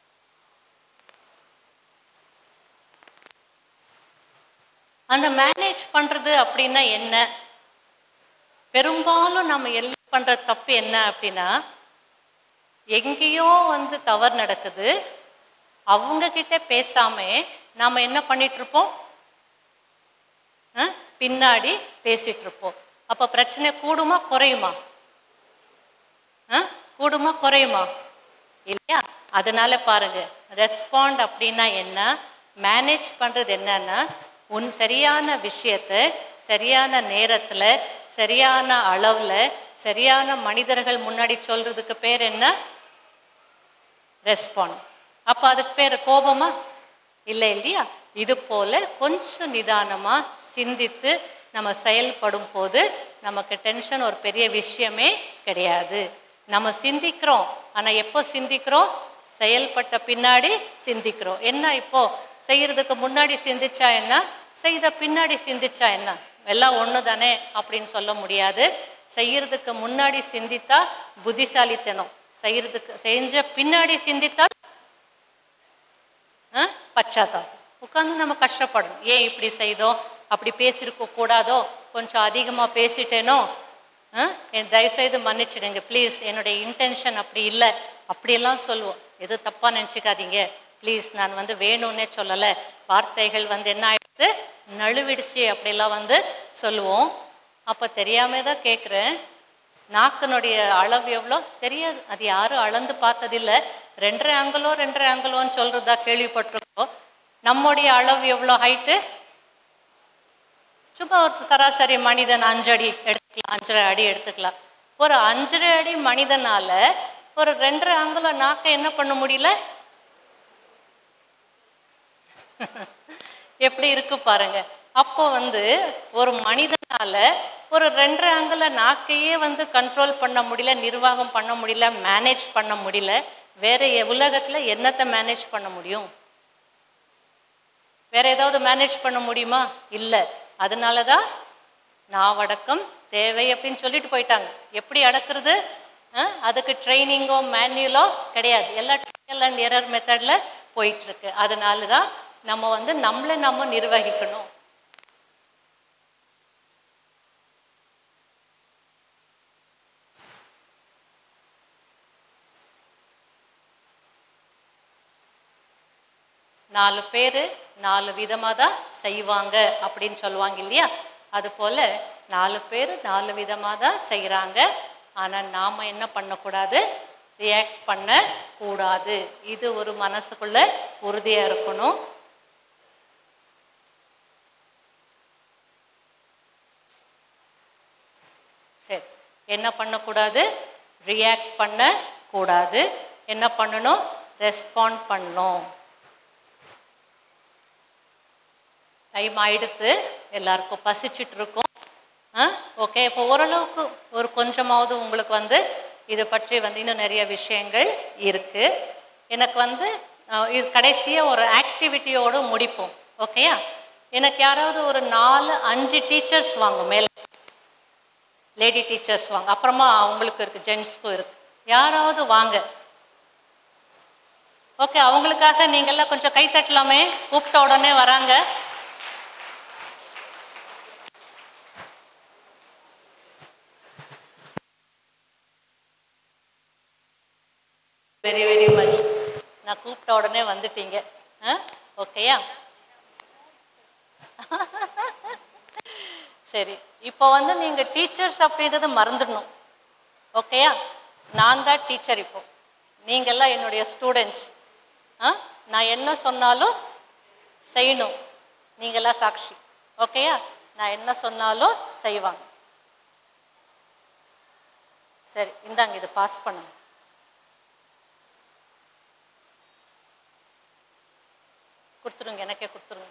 அந்த மேனேஜ் பண்ணுறது அப்படின்னா என்ன பெரும்பாலும் நம்ம எல்லாம் பண்ணுற தப்பு என்ன அப்படின்னா எங்கேயோ வந்து தவறு நடக்குது அவங்க கிட்ட பேசாம நாம என்ன பண்ணிட்டு இருப்போம் ஆ? பின்னாடி பேசிட்டு இருப்போம் அப்ப பிரச்சனை கூடுமா குறையுமா ஆ? கூடுமா குறையுமா இல்லையா அதனால பாருங்க ரெஸ்பாண்ட் அப்படின்னா என்ன மேனேஜ் பண்றது என்னன்னா உன் சரியான விஷயத்த சரியான நேரத்துல சரியான அளவுல சரியான மனிதர்கள் முன்னாடி சொல்றதுக்கு பேர் என்ன ரெஸ்பாண்ட் அப்போ அதுக்கு பேர் கோபமா இல்லை இல்லையா இது போல கொஞ்சம் நிதானமா சிந்தித்து நம்ம செயல்படும் போது நமக்கு டென்ஷன் ஒரு பெரிய விஷயமே கிடையாது நம்ம சிந்திக்கிறோம் ஆனா எப்போ சிந்திக்கிறோம் செயல்பட்ட பின்னாடி சிந்திக்கிறோம் என்ன இப்போ செய்யறதுக்கு முன்னாடி சிந்திச்சா என்ன செய்த பின்னாடி சிந்திச்சா என்ன எல்லாம் ஒன்று தானே அப்படின்னு சொல்ல முடியாது செய்யறதுக்கு முன்னாடி சிந்தித்தா புத்திசாலித்தனம் செய்யறதுக்கு செஞ்ச பின்னாடி சிந்தித்தா ஆ? பச்சாத்தாபம் உட்காந்து நம்ம கஷ்டப்படணும் ஏன் இப்படி செய்தோம் அப்படி பேசியிருக்க கூடாதோ கொஞ்சம் அதிகமாக பேசிட்டேனோ ஆ? என் தயவுசெய்து மன்னிச்சிடுங்க ப்ளீஸ் என்னுடைய இன்டென்ஷன் அப்படி இல்லை அப்படியெல்லாம் சொல்லுவோம் எது தப்பாக நினச்சிக்காதீங்க ப்ளீஸ் நான் வந்து வேணும்னே சொல்லலை வார்த்தைகள் வந்து என்ன ஆயிடுது நழுவிடுச்சு அப்படிலாம் வந்து சொல்லுவோம் அப்போ தெரியாம தான் கேட்குறேன் நாக்கினுடைய அளவு எவ்வளோ தெரியாது அது யாரும் அளந்து பார்த்ததில்ல ரெண்டரை அங்கலோ ரெண்டரை அங்கலோன்னு சொல்கிறதா கேள்விப்பட்டிருக்கோம் நம்முடைய அளவு எவ்வளோ ஹைட்டு சும்மா ஒரு சராசரி மனிதன் அஞ்சு அடி எடுத்துக்கலாம் அஞ்சரை அடி எடுத்துக்கலாம் ஒரு அஞ்சரை அடி மனிதனால ஒரு ரெண்டரை அங்குலம் நாக்கை என்ன பண்ண முடியல எப்படி இருக்கு பாருங்க அப்போ வந்து ஒரு மனிதனால ஒரு ரெண்டரை அங்குல நாக்கையே வந்து கண்ட்ரோல் பண்ண முடியல நிர்வாகம் பண்ண முடியல மேனேஜ் பண்ண முடியல வேற எ- உலகத்துல என்னத்தை மேனேஜ் பண்ண முடியும் வேற ஏதாவது மேனேஜ் பண்ண முடியுமா இல்லை அதனால தான் நாவடக்கம் தேவை அப்படின்னு சொல்லிட்டு போயிட்டாங்க எப்படி அடக்குறது அஹ், அதுக்கு ட்ரைனிங்கோ மேன்யூலோ கிடையாது எல்லாம் ட்ரையல் அண்ட் எரர் மெத்தடில் போயிட்டு இருக்கு அதனால தான் நம்ம வந்து நம்மளை நம்ம நிர்வகிக்கணும் நாலு பேர் நாலு விதமாக தான் செய்வாங்க அப்படின்னு சொல்லுவாங்க இல்லையா அதுபோல் நாலு பேர் நாலு விதமாக தான் செய்கிறாங்க ஆனால் நாம் என்ன பண்ணக்கூடாது ரியாக்ட் பண்ணக்கூடாது இது ஒரு மனசுக்குள்ள உறுதியாக இருக்கணும் சரி என்ன பண்ணக்கூடாது ரியாக்ட் பண்ணக்கூடாது என்ன பண்ணணும் ரெஸ்பாண்ட் பண்ணணும் டைம் ஆயிடுத்து எல்லாருக்கும் பசிச்சிட்டு இருக்கும் ஆ ஓகே இப்போ ஓரளவுக்கு ஒரு கொஞ்சமாவது உங்களுக்கு வந்து இதை பற்றி வந்து இன்னும் நிறைய விஷயங்கள் இருக்கு எனக்கு வந்து அஹ், இது கடைசியாக ஒரு ஆக்டிவிட்டியோடு முடிப்போம் ஓகேயா எனக்கு யாராவது ஒரு நாலு அஞ்சு டீச்சர்ஸ் வாங்க மேலே லேடி டீச்சர்ஸ் வாங்க அப்புறமா அவங்களுக்கு இருக்கு ஜென்ஸ்க்கும் இருக்கு யாராவது வாங்க ஓகே அவங்களுக்காக நீங்கள்லாம் கொஞ்சம் கை தட்டலாமே கூப்பிட்ட உடனே வராங்க வெரி வெரி மச் நான் கூப்பிட்ட உடனே வந்துட்டீங்க ஆ ஓகேயா சரி இப்போ வந்து நீங்கள் டீச்சர்ஸ் அப்படின்றது மறந்துடணும் ஓகேயா நான் தான் டீச்சர் இப்போ நீங்கள்லாம் என்னுடைய ஸ்டூடெண்ட்ஸ் ஆ நான் என்ன சொன்னாலும் செய்யணும் நீங்களாம் சாட்சி ஓகேயா நான் என்ன சொன்னாலும் செய்வாங்க சரி இந்தாங்க இது பாஸ் பண்ணுங்க கொடுத்துருங்க எனக்கே கொடுத்துருங்க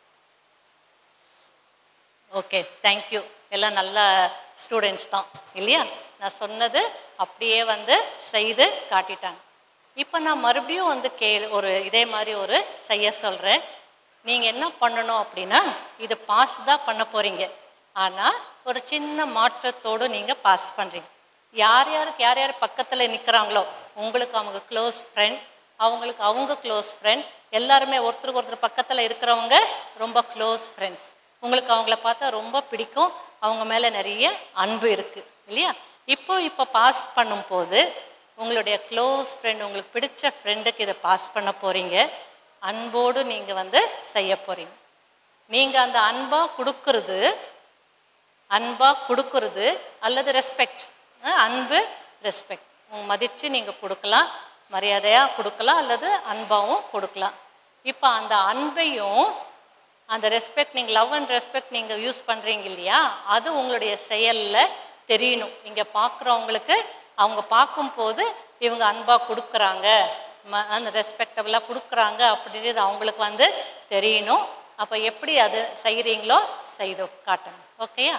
ஓகே தேங்க்யூ எல்லாம் நல்ல ஸ்டூடெண்ட்ஸ் தான் இல்லையா நான் சொன்னது அப்படியே வந்து செய்து காட்டிட்டாங்க இப்போ நான் மறுபடியும் வந்து கே ஒரு இதே மாதிரி ஒரு செய்ய சொல்கிறேன் நீங்கள் என்ன பண்ணணும் அப்படின்னா இது பாஸ் தான் பண்ண போகிறீங்க ஆனால் ஒரு சின்ன மாற்றத்தோடு நீங்கள் பாஸ் பண்ணுறீங்க யார் யாருக்கு யார் யார் பக்கத்தில் நிற்கிறாங்களோ உங்களுக்கு அவங்க க்ளோஸ் ஃப்ரெண்ட் அவங்களுக்கு அவங்க க்ளோஸ் ஃப்ரெண்ட் எல்லாருமே ஒருத்தருக்கு ஒருத்தர் பக்கத்தில் இருக்கிறவங்க ரொம்ப க்ளோஸ் ஃப்ரெண்ட்ஸ் உங்களுக்கு அவங்கள பார்த்தா ரொம்ப பிடிக்கும் அவங்க மேலே நிறைய அன்பு இருக்குது இல்லையா இப்போ இப்போ பாஸ் பண்ணும்போது உங்களுடைய க்ளோஸ் ஃப்ரெண்ட் உங்களுக்கு பிடிச்ச ஃப்ரெண்டுக்கு இதை பாஸ் பண்ண போகிறீங்க அன்போடு நீங்கள் வந்து செய்ய போகிறீங்க நீங்கள் அந்த அன்பாக கொடுக்கறது அன்பாக கொடுக்கறது அல்லது ரெஸ்பெக்ட் அன்பு ரெஸ்பெக்ட் மதித்து நீங்கள் கொடுக்கலாம் மரியாதையாக கொடுக்கலாம் அல்லது அன்பாகவும் கொடுக்கலாம் இப்போ அந்த அன்பையும் அந்த ரெஸ்பெக்ட் நீங்கள் லவ் அண்ட் ரெஸ்பெக்ட் நீங்கள் யூஸ் பண்ணுறீங்க இல்லையா அது உங்களுடைய செயலில் தெரியணும் இங்கே பார்க்குறவங்களுக்கு அவங்க பார்க்கும்போது இவங்க அன்பாக கொடுக்குறாங்க ம அந்த ரெஸ்பெக்டபுளாக கொடுக்குறாங்க அப்படின்றது அவங்களுக்கு வந்து தெரியணும் அப்போ எப்படி அது செய்கிறீங்களோ செய்து காட்டுங்க ஓகேயா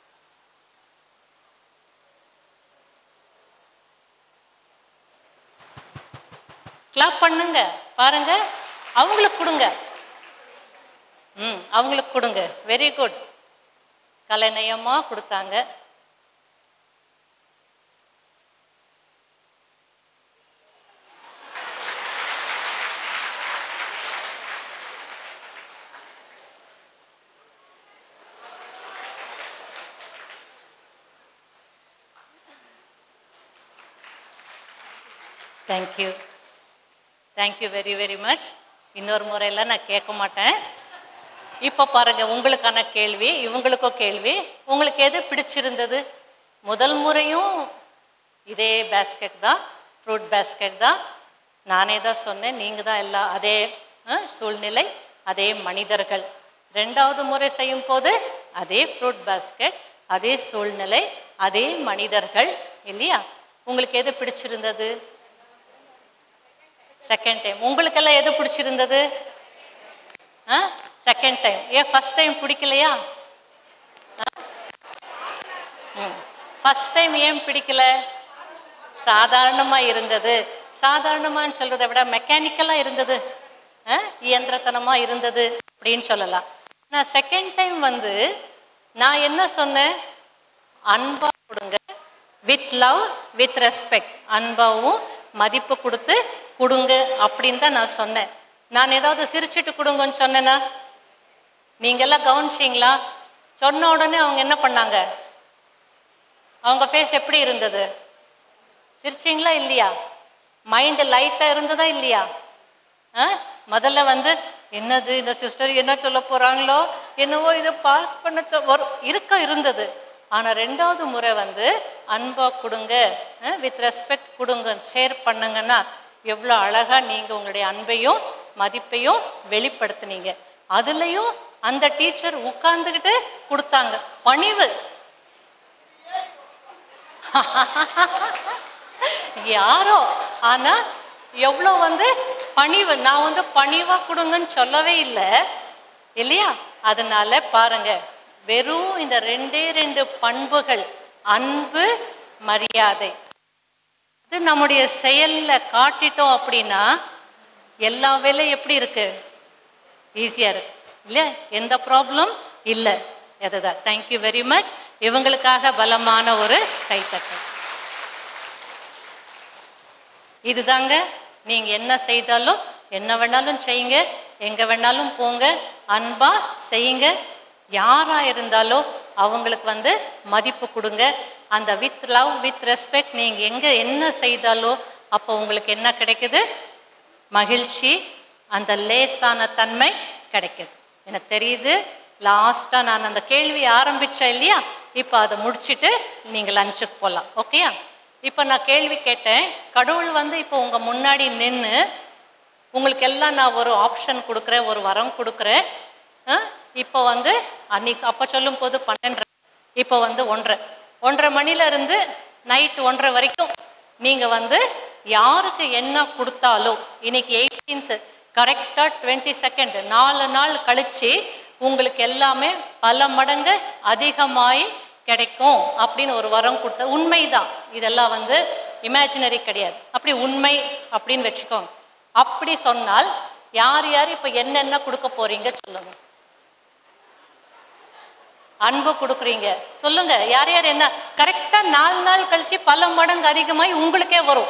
கிளாப் பண்ணுங்க பாருங்க அவங்களுக்கு கொடுங்க ம் அவங்களுக்கு கொடுங்க வெரி குட் கலைநயமாக கொடுத்தாங்க thank you thank you very very much இன்னொரு முறையெல்லாம் நான் கேட்க மாட்டேன் இப்போ பாருங்க உங்களுக்கான கேள்வி இவங்களுக்கும் கேள்வி உங்களுக்கு எது பிடிச்சிருந்தது முதல் முறையும் இதே பேஸ்கெட் தான் ஃப்ரூட் பேஸ்கெட் தான் நானே தான் சொன்னேன் நீங்கள் தான் எல்லாம் அதே அஹ், சூழ்நிலை அதே மனிதர்கள் ரெண்டாவது முறை செய்யும் போது அதே ஃப்ரூட் பேஸ்கெட் அதே சூழ்நிலை அதே மனிதர்கள் இல்லையா உங்களுக்கு எது பிடிச்சிருந்தது செகண்ட் டைம் உங்களுக்கெல்லாம் எது பிடிச்சிருந்தது ஆ செகண்ட் டைம் ஏன் ஃபர்ஸ்ட் டைம் பிடிக்கலையா ஃபர்ஸ்ட் டைம் ஏன் பிடிக்கல சாதாரணமாக இருந்தது சாதாரணமான்னு சொல்கிறத விட மெக்கானிக்கலாக இருந்தது ஆ? இயந்திரத்தனமாக இருந்தது அப்படின்னு சொல்லலாம் நான் செகண்ட் டைம் வந்து நான் என்ன சொன்னேன் அன்பா கொடுங்க வித் லவ் வித் ரெஸ்பெக்ட் அன்பாவும் மதிப்பு கொடுத்து கொடுங்க அப்படின்னு தான் நான் சொன்னேன் நான் ஏதாவது சிரிச்சிட்டு கொடுங்கன்னு சொன்னேனா நீங்கெல்லாம் கவனிச்சிங்களா சொன்ன உடனே அவங்க என்ன பண்ணாங்க அவங்க ஃபேஸ் எப்படி இருந்தது சிரிச்சிங்களா இல்லையா மைண்டு லைட்டாக இருந்ததா இல்லையா ஆ முதல்ல வந்து என்னது இந்த சிஸ்டர் என்ன சொல்ல போகிறாங்களோ என்னவோ இதை பாஸ் பண்ண சொ ஒரு இருக்க இருந்தது ஆனால் ரெண்டாவது முறை வந்து அன்பாக கொடுங்க வித் ரெஸ்பெக்ட் கொடுங்க ஷேர் பண்ணுங்கன்னா எவ்வளோ அழகாக நீங்கள் உங்களுடைய அன்பையும் மதிப்பையும் வெளிப்படுத்துனீங்க அதுலேயும் அந்த டீச்சர் உட்கார்ந்துக்கிட்டு கொடுத்தாங்க பணிவு யாரோ ஆனா எவ்வளோ வந்து பணிவு நான் வந்து பணிவா கொடுங்கன்னு சொல்லவே இல்லை இல்லையா அதனால பாருங்க வெறும் இந்த ரெண்டே ரெண்டு பண்புகள் அன்பு மரியாதை இது நம்முடைய செயல்ல காட்டிட்டோம் அப்படின்னா எல்லா வேலையும் எப்படி இருக்கு ஈஸியாக இருக்கு இல்லையா எந்த ப்ராப்ளம் இல்லை எதுதான் தேங்க்யூ வெரி மச் இவங்களுக்காக பலமான ஒரு கைத்தட்டல் இதுதாங்க நீங்க என்ன செய்தாலும் என்ன வேணாலும் செய்யுங்க எங்க வேணாலும் போங்க அன்பா செய்யுங்க யாரா இருந்தாலும் அவங்களுக்கு வந்து மதிப்பு கொடுங்க அந்த வித் லவ் வித் ரெஸ்பெக்ட் நீங்க எங்க என்ன செய்தாலும் அப்போ உங்களுக்கு என்ன கிடைக்குது மகிழ்ச்சி அந்த லேசான தன்மை கிடைக்குது எனக்கு தெரியுது லாஸ்ட்டாக நான் அந்த கேள்வி ஆரம்பித்தேன் இல்லையா இப்போ அதை முடிச்சிட்டு நீங்கள் லஞ்சுக்கு போகலாம் ஓகேயா இப்போ நான் கேள்வி கேட்டேன் கடவுள் வந்து இப்போ உங்கள் முன்னாடி நின்று உங்களுக்கு எல்லாம் நான் ஒரு ஆப்ஷன் கொடுக்குறேன் ஒரு வரம் கொடுக்குறேன் ஆ? இப்போ வந்து அன்னைக்கு அப்போ சொல்லும் போது பன்னெண்டரை இப்போ வந்து ஒன்றரை ஒன்றரை மணில இருந்து நைட் ஒன்றரை வரைக்கும் நீங்கள் வந்து யாருக்கு என்ன கொடுத்தாலும் இன்னைக்கு எயிட்டீன்த்து கரெக்டாக டுவெண்ட்டி செகண்ட் நாலு நாள் கழிச்சு உங்களுக்கு எல்லாமே பல மடங்கு அதிகமாய் கிடைக்கும் அப்படின்னு ஒரு வரம் கொடுத்த உண்மைதான் இதெல்லாம் வந்து இமேஜினரி கிடையாது அப்படி உண்மை அப்படின்னு வச்சுக்கோங்க அப்படி சொன்னால் யார் யார் இப்போ என்னென்ன கொடுக்க போறீங்க சொல்லுங்க அன்பு கொடுக்குறீங்க சொல்லுங்க யார் யார் என்ன கரெக்டா நாலு நாள் கழிச்சு பல மடங்கு அதிகமாய் உங்களுக்கே வரும்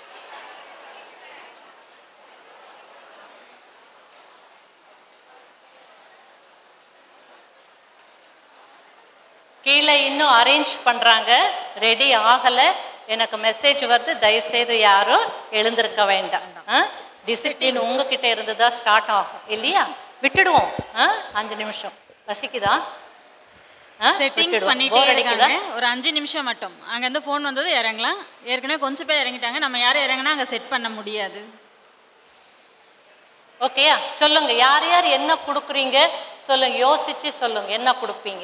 கீழே இன்னும் அரேஞ்ச் பண்ணுறாங்க ரெடி ஆகலை எனக்கு மெசேஜ் வருது தயவுசெய்து யாரும் எழுந்திருக்க வேண்டாம் டிசிப்ளின் உங்ககிட்ட இருந்து தான் ஸ்டார்ட் ஆகும் இல்லையா விட்டுடுவோம் ஆ? அஞ்சு நிமிஷம் பசிக்குதா ஆ? செட்டிங்ஸ் விட்டுடுவோம். பண்ணிட்டே Bore இருக்காங்க அடிக்குதா? ஒரு அஞ்சு நிமிஷம் மட்டும் அங்கேருந்து ஃபோன் வந்தது இறங்கலாம் ஏற்கனவே கொஞ்சம் பேர் இறங்கிட்டாங்க நம்ம யாரும் இறங்கினா அங்கே செட் பண்ண முடியாது ஓகேயா சொல்லுங்க யார் யார் என்ன கொடுக்குறீங்க சொல்லுங்க யோசிச்சு சொல்லுங்க என்ன கொடுப்பீங்க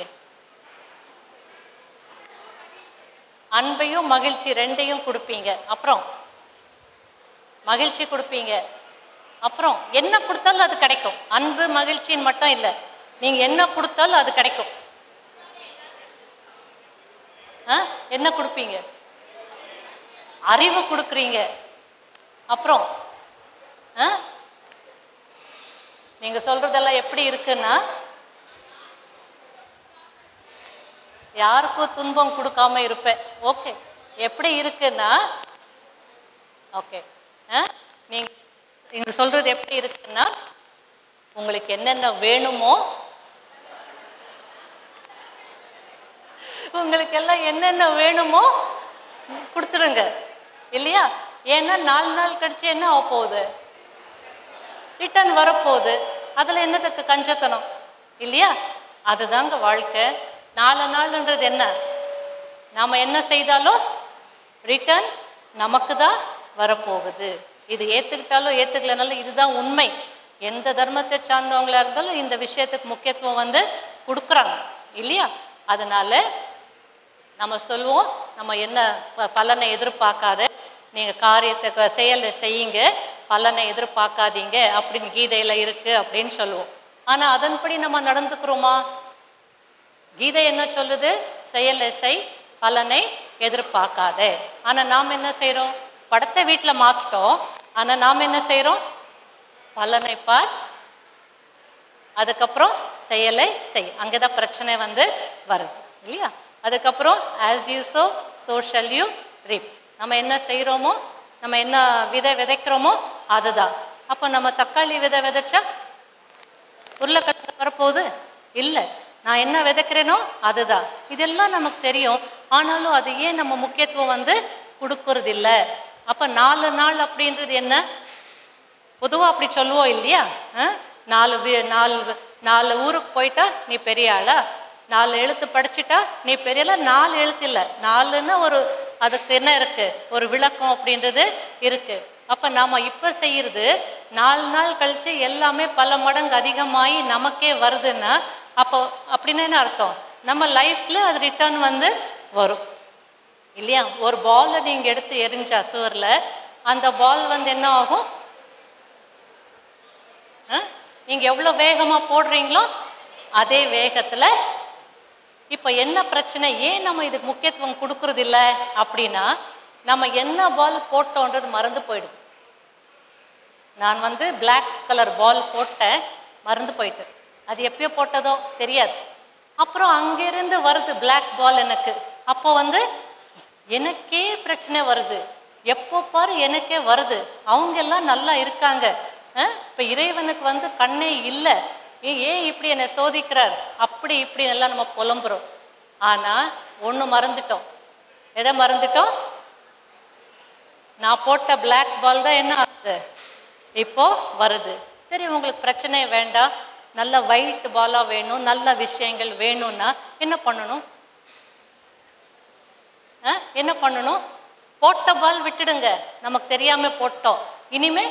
அன்பையும் மகிழ்ச்சி ரெண்டையும் கொடுப்பீங்க அப்புறம் மகிழ்ச்சி கொடுப்பீங்க அப்புறம் என்ன கொடுத்தாலும் அது கிடைக்கும் அன்பு மகிழ்ச்சின்னு மட்டும் இல்லை நீங்க என்ன கொடுத்தாலும் அது கிடைக்கும் ஆ? என்ன கொடுப்பீங்க அறிவு கொடுக்குறீங்க அப்புறம் ஆ நீங்க சொல்றதெல்லாம் எப்படி இருக்குன்னா யாருக்கும் துன்பம் கொடுக்காம இருப்பேன் ஓகே எப்படி இருக்குன்னா ஓகே நீங்க நீங்க சொல்றது எப்படி இருக்குன்னா உங்களுக்கு என்னென்ன வேணுமோ உங்களுக்கு எல்லாம் என்னென்ன வேணுமோ கொடுத்துடுங்க இல்லையா ஏன்னா நாலு நாள் கழிச்சு என்ன ஆக போகுது ரிட்டர்ன் வரப்போகுது அதில் என்னதுக்கு கஞ்சத்தனம் இல்லையா அதுதாங்க வாழ்க்கை நாலு நாள்ன்றது என்ன நாம் என்ன செய்தாலும் ரிட்டர்ன் நமக்கு தான் வரப்போகுது இது ஏற்றுக்கிட்டாலும் ஏற்றுக்கலனாலும் இதுதான் உண்மை எந்த தர்மத்தை சார்ந்தவங்களா இருந்தாலும் இந்த விஷயத்துக்கு முக்கியத்துவம் வந்து கொடுக்குறாங்க இல்லையா அதனால நம்ம சொல்லுவோம் நம்ம என்ன ப- பலனை எதிர்பார்க்காத நீங்கள் காரியத்தை க- செயலை செய்யுங்க பலனை எதிர்பார்க்காதீங்க அப்படின்னு கீதையில் இருக்குது அப்படின்னு சொல்லுவோம் ஆனால் அதன்படி நம்ம நடந்துக்கிறோமா கீதை என்ன சொல்லுது செயலை செய் பலனை எதிர்பார்க்காத ஆனால் நாம் என்ன செய்கிறோம் படத்தை வீட்டில் மாற்றிட்டோம் ஆனால் நாம் என்ன செய்கிறோம் பலனை பார் அதுக்கப்புறம் செயலை செய் அங்கே தான் பிரச்சனை வந்து வருது இல்லையா அதுக்கப்புறம் as you sow so shall you reap நம்ம என்ன செய்கிறோமோ நம்ம என்ன விதை விதைக்கிறோமோ அதுதான் அப்போ நம்ம தக்காளி விதை விதைச்சா உருளைக்கிழங்கு வரப்போகுது இல்லை நான் என்ன விதைக்கிறேனோ அதுதான் இதெல்லாம் நமக்கு தெரியும் ஆனாலும் அது ஏன் நம்ம முக்கியத்துவம் வந்து கொடுக்கறது இல்ல அப்போ நாலு நாள் அப்படின்றது என்ன பொதுவாக அப்படி சொல்லுவோம் இல்லையா ஆ? நாலு வி- நாலு நாலு ஊருக்கு போயிட்டா நீ பெரிய ஆளா நாலு எழுத்து படிச்சிட்டா நீ பெரிய ஆளா நாலு எழுத்து இல்லை நாலுன்னா ஒரு அதுக்கு என்ன இருக்கு ஒரு விளக்கம் அப்படின்றது இருக்கு அப்போ நாம இப்போ செய்யறது நாலு நாள் கழிச்சு எல்லாமே பல மடங்கு அதிகமாகி நமக்கே வருதுன்னா அப்போ அப்படின்னா என்ன அர்த்தம் நம்ம லைஃப்ல அது ரிட்டர்ன் வந்து வரும் இல்லையா ஒரு பாலை நீங்கள் எடுத்து எரிஞ்சா சுவரில் அந்த பால் வந்து என்ன ஆகும் நீங்கள் எவ்வளோ வேகமாக போடுறீங்களோ அதே வேகத்தில் இப்போ என்ன பிரச்சனை ஏன் நம்ம இதுக்கு முக்கியத்துவம் கொடுக்கறது இல்ல அப்படின்னா நம்ம என்ன பால் போட்டோன்றது மறந்து போயிடுது நான் வந்து Black கலர் பால் போட்டேன் மறந்து போயிட்டு அது எப்பயோ போட்டதோ தெரியாது அப்புறம் அங்கிருந்து வருது Black பால் எனக்கு அப்போ வந்து எனக்கே பிரச்சனை வருது எப்போ பாரு எனக்கே வருது அவங்க எல்லாம் நல்லா இருக்காங்க இப்போ இறைவனுக்கு வந்து கண்ணே இல்லை ஏன் இப்படி என்னை சோதிக்கிறார் அப்படி இப்படி எல்லாம் நம்ம புலம்புறோம் ஆனால் ஒன்று மறந்துட்டோம் எதை மறந்துட்டோம் நான் போட்ட Black பால் தான் என்ன ஆகுது இப்போ வருது சரி உங்களுக்கு பிரச்சனை வேண்டாம் நல்ல ஒயிட் பாலாக வேணும் நல்ல விஷயங்கள் வேணும்னா என்ன பண்ணணும் ஆ? என்ன பண்ணணும் போட்ட பால் விட்டுடுங்க நமக்கு தெரியாம போட்டோம் இனிமே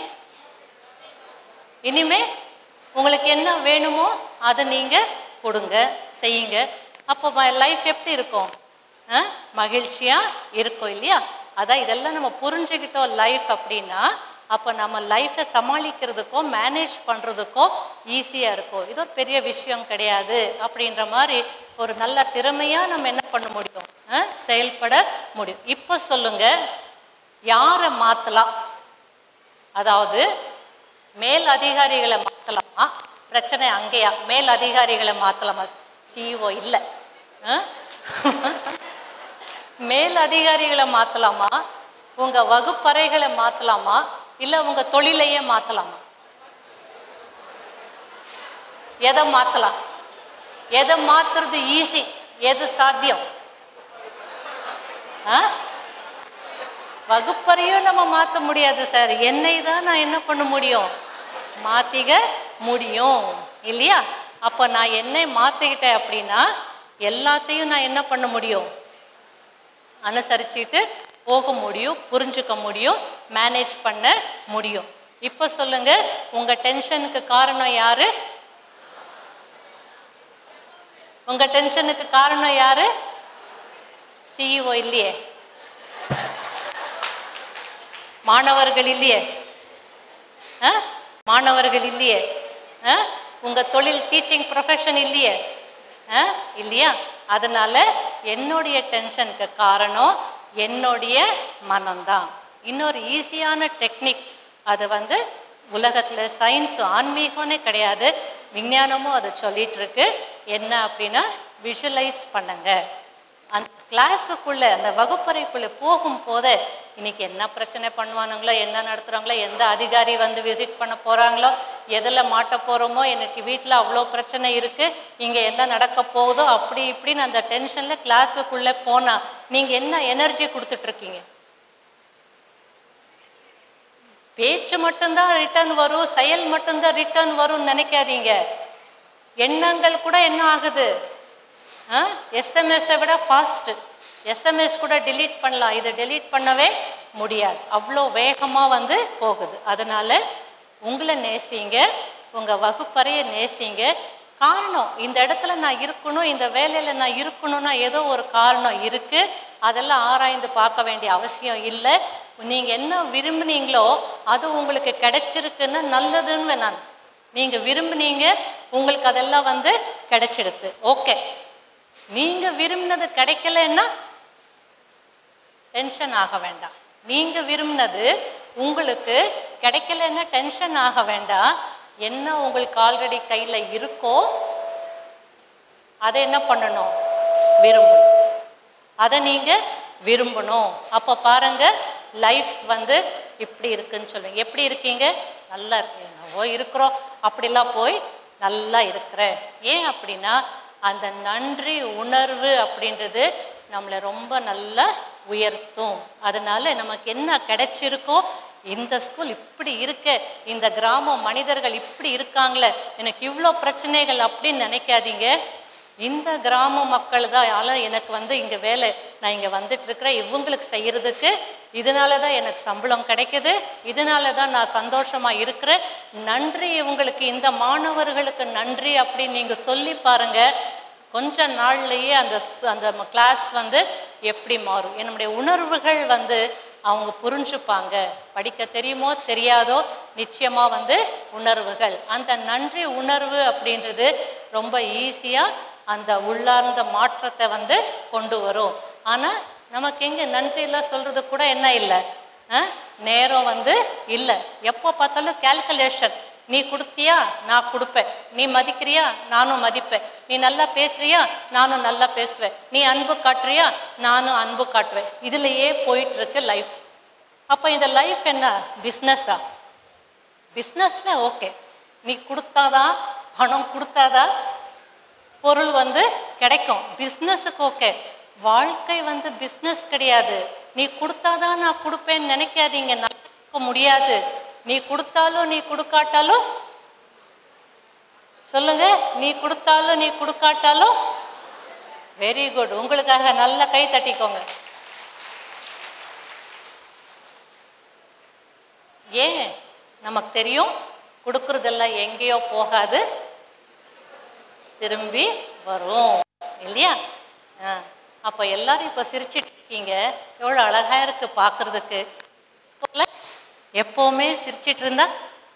இனிமே உங்களுக்கு என்ன வேணுமோ அதை நீங்க கொடுங்க செய்யுங்க அப்போ லைஃப் எப்படி இருக்கும் ஆ? மகிழ்ச்சியா இருக்கும் இல்லையா அதான் இதெல்லாம் நம்ம புரிஞ்சுக்கிட்டோம் லைஃப் அப்படின்னா அப்போ நம்ம லைஃப்பை சமாளிக்கிறதுக்கும் மேனேஜ் பண்ணுறதுக்கும் ஈஸியாக இருக்கும் இது ஒரு பெரிய விஷயம் கிடையாது அப்படின்ற மாதிரி ஒரு நல்ல திறமையாக நம்ம என்ன பண்ண முடியும் ஆ? செயல்பட முடியும் இப்போ சொல்லுங்க யாரை மாற்றலாம் அதாவது மேல் அதிகாரிகளை மாற்றலாமா பிரச்சனை அங்கேயா மேல் அதிகாரிகளை மாற்றலாமா சிஇஓ இல்லை ஆ? மேல் அதிகாரிகளை மாற்றலாமா உங்கள் வகுப்பறைகளை மாற்றலாமா இல்லை உங்கள் தொழிலையே மாற்றலாமா எதை மாற்றலாம் எதை மாற்றுறது ஈஸி எது சாத்தியம் ஆ வகுப்பறையும் நம்ம மாற்ற முடியாது சார் என்னை தான் நான் என்ன பண்ண முடியும் மாற்றிக்க முடியும் இல்லையா அப்போ நான் என்னை மாற்றிக்கிட்டேன் அப்படின்னா எல்லாத்தையும் நான் என்ன பண்ண முடியும் அனுசரிச்சுட்டு போக முடியும் புரிஞ்சுக்க முடியும் மேனேஜ் பண்ண முடியும் இப்போ சொல்லுங்க உங்க டென்ஷனுக்கு காரணம் யாரு உங்க டென்ஷனுக்கு காரணம் யாரு சிஇஓ இல்லையே மாணவர்கள் இல்லையே ஆ? மாணவர்கள் இல்லையே ஆ? உங்க தொழில் டீச்சிங் ப்ரொஃபஷன் இல்லையே ஆ? இல்லையா அதனால என்னுடைய டென்ஷனுக்கு காரணம் என்னுடைய மனம்தான் இன்னொரு ஈஸியான டெக்னிக் அது வந்து உலகத்தில் சயின்ஸும் ஆன்மீகம்னே கிடையாது விஞ்ஞானமும் அதை சொல்லிட்டு இருக்கு என்ன அப்படின்னா விஷுவலைஸ் பண்ணுங்க அந்த கிளாஸுக்குள்ளே அந்த வகுப்பறைக்குள்ளே போகும்போதே இன்னைக்கு என்ன பிரச்சனை பண்ணுவானுங்களோ என்ன நடத்துகிறாங்களோ எந்த அதிகாரி வந்து விசிட் பண்ண போகிறாங்களோ எதில் மாட்ட போகிறோமோ எனக்கு வீட்டில் அவ்வளோ பிரச்சனை இருக்குது இங்கே என்ன நடக்க போகுதோ அப்படி இப்படின்னு அந்த டென்ஷனில் கிளாஸுக்குள்ளே போனால் நீங்கள் என்ன எனர்ஜி கொடுத்துட்ருக்கீங்க பேச்சு மட்டும்தான் ரிட்டர்ன் வரும் செயல் மட்டும்தான் ரிட்டர்ன் வரும்னு நினைக்காதீங்க எண்ணங்கள் கூட என்ன ஆகுது எஸ்எம்எஸை விட ஃபாஸ்ட்டு எஸ்எம்எஸ் கூட delete பண்ணலாம் இதை delete பண்ணவே முடியாது அவ்வளோ வேகமாக வந்து போகுது அதனால உங்களை நேசிங்க உங்கள் வகுப்பறையை நேசிங்க காரணம் இந்த இடத்துல நான் இருக்கணும் இந்த வேலையில் நான் இருக்கணும்னா ஏதோ ஒரு காரணம் இருக்குது அதெல்லாம் ஆராய்ந்து பார்க்க வேண்டிய அவசியம் இல்லை நீங்கள் என்ன விரும்புனீங்களோ அது உங்களுக்கு கிடைச்சிருக்குன்னா நல்லதுன்னு நான் நீங்கள் விரும்புனீங்க உங்களுக்கு அதெல்லாம் வந்து கிடைச்சிடுது ஓகே நீங்கள் விரும்பினது கிடைக்கலன்னா டென்ஷன் ஆக வேண்டாம் நீங்கள் விரும்பினது உங்களுக்கு கிடைக்கலன்னா டென்ஷன் ஆக வேண்டாம் என்ன உங்களுக்கு ஆல்ரெடி கையில் இருக்கோ அதை என்ன பண்ணணும் விரும்பணும் அதை நீங்கள் விரும்பணும் அப்போ பாருங்க லைஃப் வந்து இப்படி இருக்குன்னு சொல்லுங்க எப்படி இருக்கீங்க நல்லா இருக்கு என்னவோ இருக்கிறோம் அப்படிலாம் போய் நல்லா இருக்கிற ஏன் அப்படின்னா அந்த நன்றி உணர்வு அப்படின்றது நம்மளை ரொம்ப நல்லா உயர்த்தும் அதனால நமக்கு என்ன கிடைச்சிருக்கோ இந்த ஸ்கூல் இப்படி இருக்க இந்த கிராம மனிதர்கள் இப்படி இருக்காங்களே எனக்கு இவ்வளோ பிரச்சனைகள் அப்படின்னு நினைக்காதீங்க இந்த கிராம மக்கள் தான் ஆல எனக்கு வந்து இங்கே வேலை நான் இங்கே வந்துட்டு இருக்கிறேன் இவங்களுக்கு செய்யறதுக்கு இதனால தான் எனக்கு சம்பளம் கிடைக்குது இதனால தான் நான் சந்தோஷமாக இருக்கிறேன் நன்றி இவங்களுக்கு இந்த மாணவர்களுக்கு நன்றி அப்படின்னு நீங்கள் சொல்லி பாருங்க கொஞ்ச நாள்லயே அந்த ஸ்- அந்த கிளாஸ் வந்து எப்படி மாறும் என்னுடைய உணர்வுகள் வந்து அவங்க புரிஞ்சுப்பாங்க படிக்க தெரியுமோ தெரியாதோ நிச்சயமா வந்து உணர்வுகள் அந்த நன்றி உணர்வு அப்படின்றது ரொம்ப ஈஸியா அந்த உள்ளார்ந்த மாற்றத்தை வந்து கொண்டு வரும் ஆனா நமக்கு எங்க நன்றியெல்லாம் சொல்றது கூட என்ன இல்லை நேரம் வந்து இல்லை எப்போ பார்த்தாலும் கால்குலேஷன் நீ கொடுத்தியா நான் கொடுப்பேன் நீ மதிக்கிறியா நானும் மதிப்பேன் நீ நல்லா பேசுறியா நானும் நல்லா பேசுவேன் நீ அன்பு காட்டுறியா நானும் அன்பு காட்டுவேன் இதுலயே போயிட்டு இருக்கு லைஃப் அப்போ இந்த லைஃப் என்ன பிஸ்னஸா பிஸ்னஸ்ல ஓகே நீ கொடுத்தாதான் பணம் கொடுத்தாதான் பொருள் வந்து கிடைக்கும் பிஸ்னஸுக்கு ஓகே வாழ்க்கை வந்து பிஸ்னஸ் கிடையாது நீ கொடுத்தாதான் நான் கொடுப்பேன்னு நினைக்காதீங்க நல்லா இருக்க முடியாது நீ கொடுத்தாலும் நீ கொடுக்காட்டாலும் சொல்லுங்க நீ கொடுத்தாலும் நீ கொடுக்காட்டாலும் வெரி குட் உங்களுக்காக நல்ல கை தட்டிக்கோங்க ஏன் நமக்கு தெரியும் கொடுக்கறதெல்லாம் எங்கேயோ போகாது திரும்பி வரும் இல்லையா ஆ அப்போ எல்லாரும் இப்போ சிரிச்சிட்டு இருக்கீங்க எவ்வளோ அழகா இருக்கு பார்க்கறதுக்கு போல எப்போவுமே சிரிச்சிட்டு இருந்தா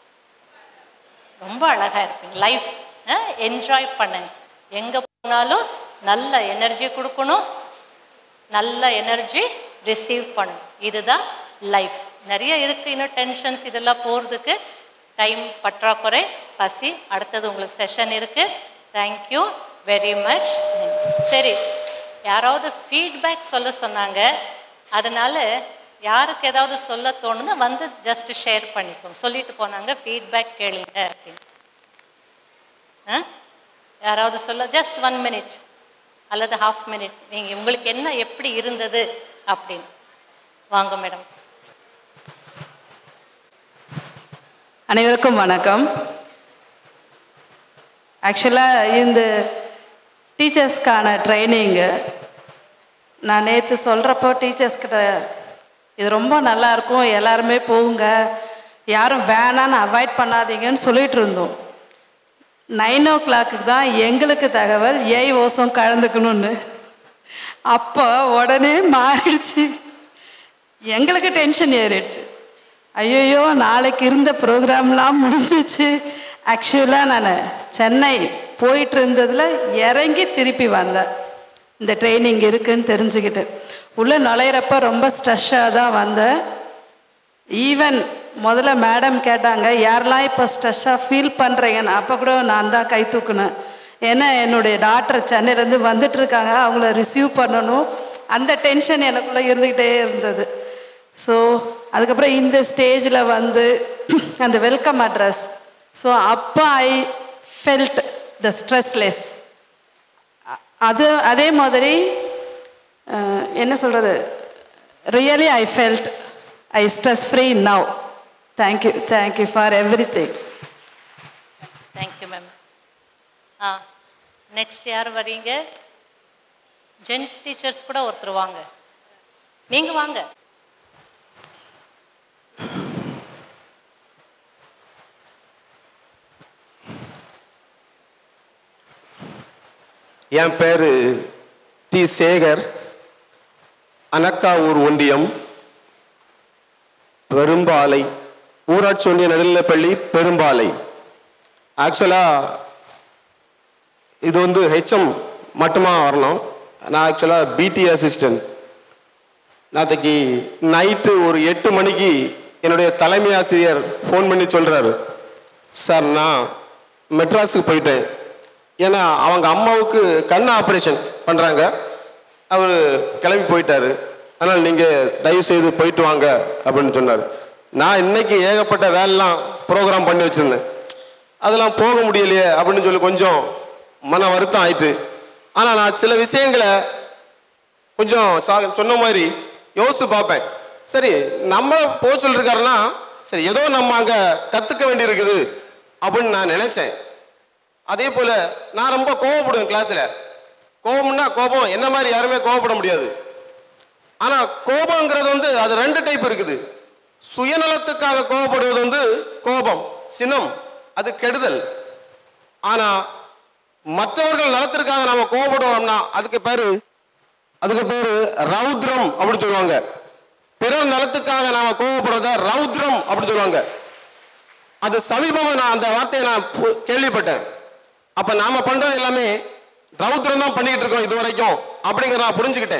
ரொம்ப அழகா இருப்பீங்க லைஃப் என்ஜாய் பண்ணுங்க எங்கே போனாலும் நல்ல எனர்ஜி கொடுக்கணும் நல்ல எனர்ஜி ரிசீவ் பண்ணணும் இதுதான் லைஃப் நிறைய இருக்குது இன்னும் டென்ஷன்ஸ் இதெல்லாம் போகிறதுக்கு டைம் பற்றாக்குறை பசி அடுத்தது உங்களுக்கு செஷன் இருக்குது தேங்க்யூ வெரி மச் சரி யாராவது ஃபீட்பேக் சொல்ல சொன்னாங்க அதனால யாருக்கு ஏதாவது சொல்ல தோணுன்னா வந்து ஜஸ்ட் ஷேர் பண்ணிக்கோங்க சொல்லிட்டு போனாங்க ஃபீட்பேக் கேளுங்க அப்படின்னு ஆ யாராவது சொல்ல ஜஸ்ட் ஒன் மினிட் அல்லது ஹாஃப் மினிட் நீங்கள் உங்களுக்கு என்ன எப்படி இருந்தது அப்படின்னு வாங்க மேடம் அனைவருக்கும் வணக்கம் ஆக்சுவலாக இந்த டீச்சர்ஸ்க்கான ட்ரைனிங்கு நான் நேற்று சொல்கிறப்போ டீச்சர்ஸ்கிட்ட இது ரொம்ப நல்லா இருக்கும் எல்லாருமே போங்க யாரும் வேணான்னு அவாய்ட் பண்ணாதீங்கன்னு சொல்லிட்டு இருந்தோம் நைன் ஓ கிளாக்கு தான் எங்களுக்கு தகவல் ஏய் ஓசம் கலந்துக்கணும்னு அப்போ உடனே மாறிடுச்சு எங்களுக்கு டென்ஷன் ஏறிடுச்சு ஐயோ நாளைக்கு இருந்த ப்ரோக்ராம்லாம் முடிஞ்சிச்சு ஆக்சுவலாக நான் சென்னை போயிட்டு இருந்ததில் இறங்கி திருப்பி வந்தேன் இந்த ட்ரைனிங் இருக்குன்னு தெரிஞ்சுக்கிட்டு உள்ளே நுழையிறப்ப ரொம்ப ஸ்ட்ரெஸ்ஸாக தான் வந்தேன் ஈவன் முதல்ல மேடம் கேட்டாங்க யாரெல்லாம் இப்போ ஸ்ட்ரெஸ்ஸாக ஃபீல் பண்ணுறீங்கன்னு அப்போ கூட நான் தான் கை தூக்குனேன் ஏன்னா என்னுடைய டாக்டர் சென்னையிலேருந்து வந்துட்டு இருக்காங்க அவங்கள ரிசீவ் பண்ணணும் அந்த டென்ஷன் எனக்குள்ளே இருந்துக்கிட்டே இருந்தது ஸோ அதுக்கப்புறம் இந்த ஸ்டேஜில் வந்து அந்த வெல்கம் அட்ரஸ் ஸோ அப்போ ஐ ஃபெல்ட் த ஸ்ட்ரெஸ்லெஸ் அது அதே மாதிரி அஹ், என்ன சொல்கிறது really I felt I stress free now thank you thank you for everything thank you ma'am ஆ நெக்ஸ்ட் யார் வரீங்க ஜென்ஸ் டீச்சர்ஸ் கூட ஒருத்தர் வாங்க நீங்க வாங்க என் பேர் டி சேகர் அனக்காவூர் ஒன்றியம் பெரும்பாலை ஊராட்சி ஒன்றிய நடுநிலைப்பள்ளி பெரும்பாலை ஆக்சுவலாக இது வந்து ஹெச்எம் மட்டுமா வரணும் நான் ஆக்சுவலாக பிடி அசிஸ்டன்ட் நேற்றுக்கு நைட்டு ஒரு எட்டு மணிக்கு என்னுடைய தலைமை ஆசிரியர் ஃபோன் பண்ணி சொல்கிறாரு சார் நான் மெட்ராஸுக்கு போயிட்டேன் ஏன்னா அவங்க அம்மாவுக்கு கண் ஆப்ரேஷன் பண்ணுறாங்க அவர் கிளம்பி போயிட்டாரு அதனால் நீங்கள் தயவு செய்து போயிட்டு வாங்க அப்படின்னு சொன்னார் நான் இன்னைக்கு ஏகப்பட்ட வேலைலாம் ப்ரோக்ராம் பண்ணி வச்சுருந்தேன் அதெல்லாம் போக முடியலையே அப்படின்னு சொல்லி கொஞ்சம் மன வருத்தம் ஆயிட்டு ஆனால் நான் சில விஷயங்களை கொஞ்சம் சா- சொன்ன மாதிரி யோசிச்சு பார்ப்பேன் சரி நம்ம போக சொல்லிருக்காருன்னா சரி ஏதோ நம்ம அங்கே கற்றுக்க வேண்டியிருக்குது அப்படின்னு நான் நினைச்சேன் அதே போல் நான் ரொம்ப கோவப்படுவேன் கிளாஸில் கோபம்னா கோபம் என்ன மாதிரி யாருமே கோவப்பட முடியாது ஆனால் கோபங்கிறது வந்து அது ரெண்டு டைப் இருக்குது சுயநலத்துக்காக கோபப்படுவது வந்து கோபம் சினம் அது கெடுதல் ஆனால் மற்றவர்கள் நலத்திற்காக நாம கோபப்படுவோம்னா அதுக்கு பேரு அதுக்கு பேரு ரௌத்ரம் அப்படின்னு சொல்லுவாங்க பிறர் நலத்துக்காக நாம கோபப்படுறத ரௌத்ரம் அப்படின்னு சொல்லுவாங்க அது சமீபமா நான் அந்த வார்த்தையை நான் பு- கேள்விப்பட்டேன் அப்ப நாம பண்றது எல்லாமே ரௌத்ரம் தான் பண்ணிட்டு இருக்கோம் இது வரைக்கும் அப்படிங்கிற நான் புரிஞ்சுக்கிட்டேன்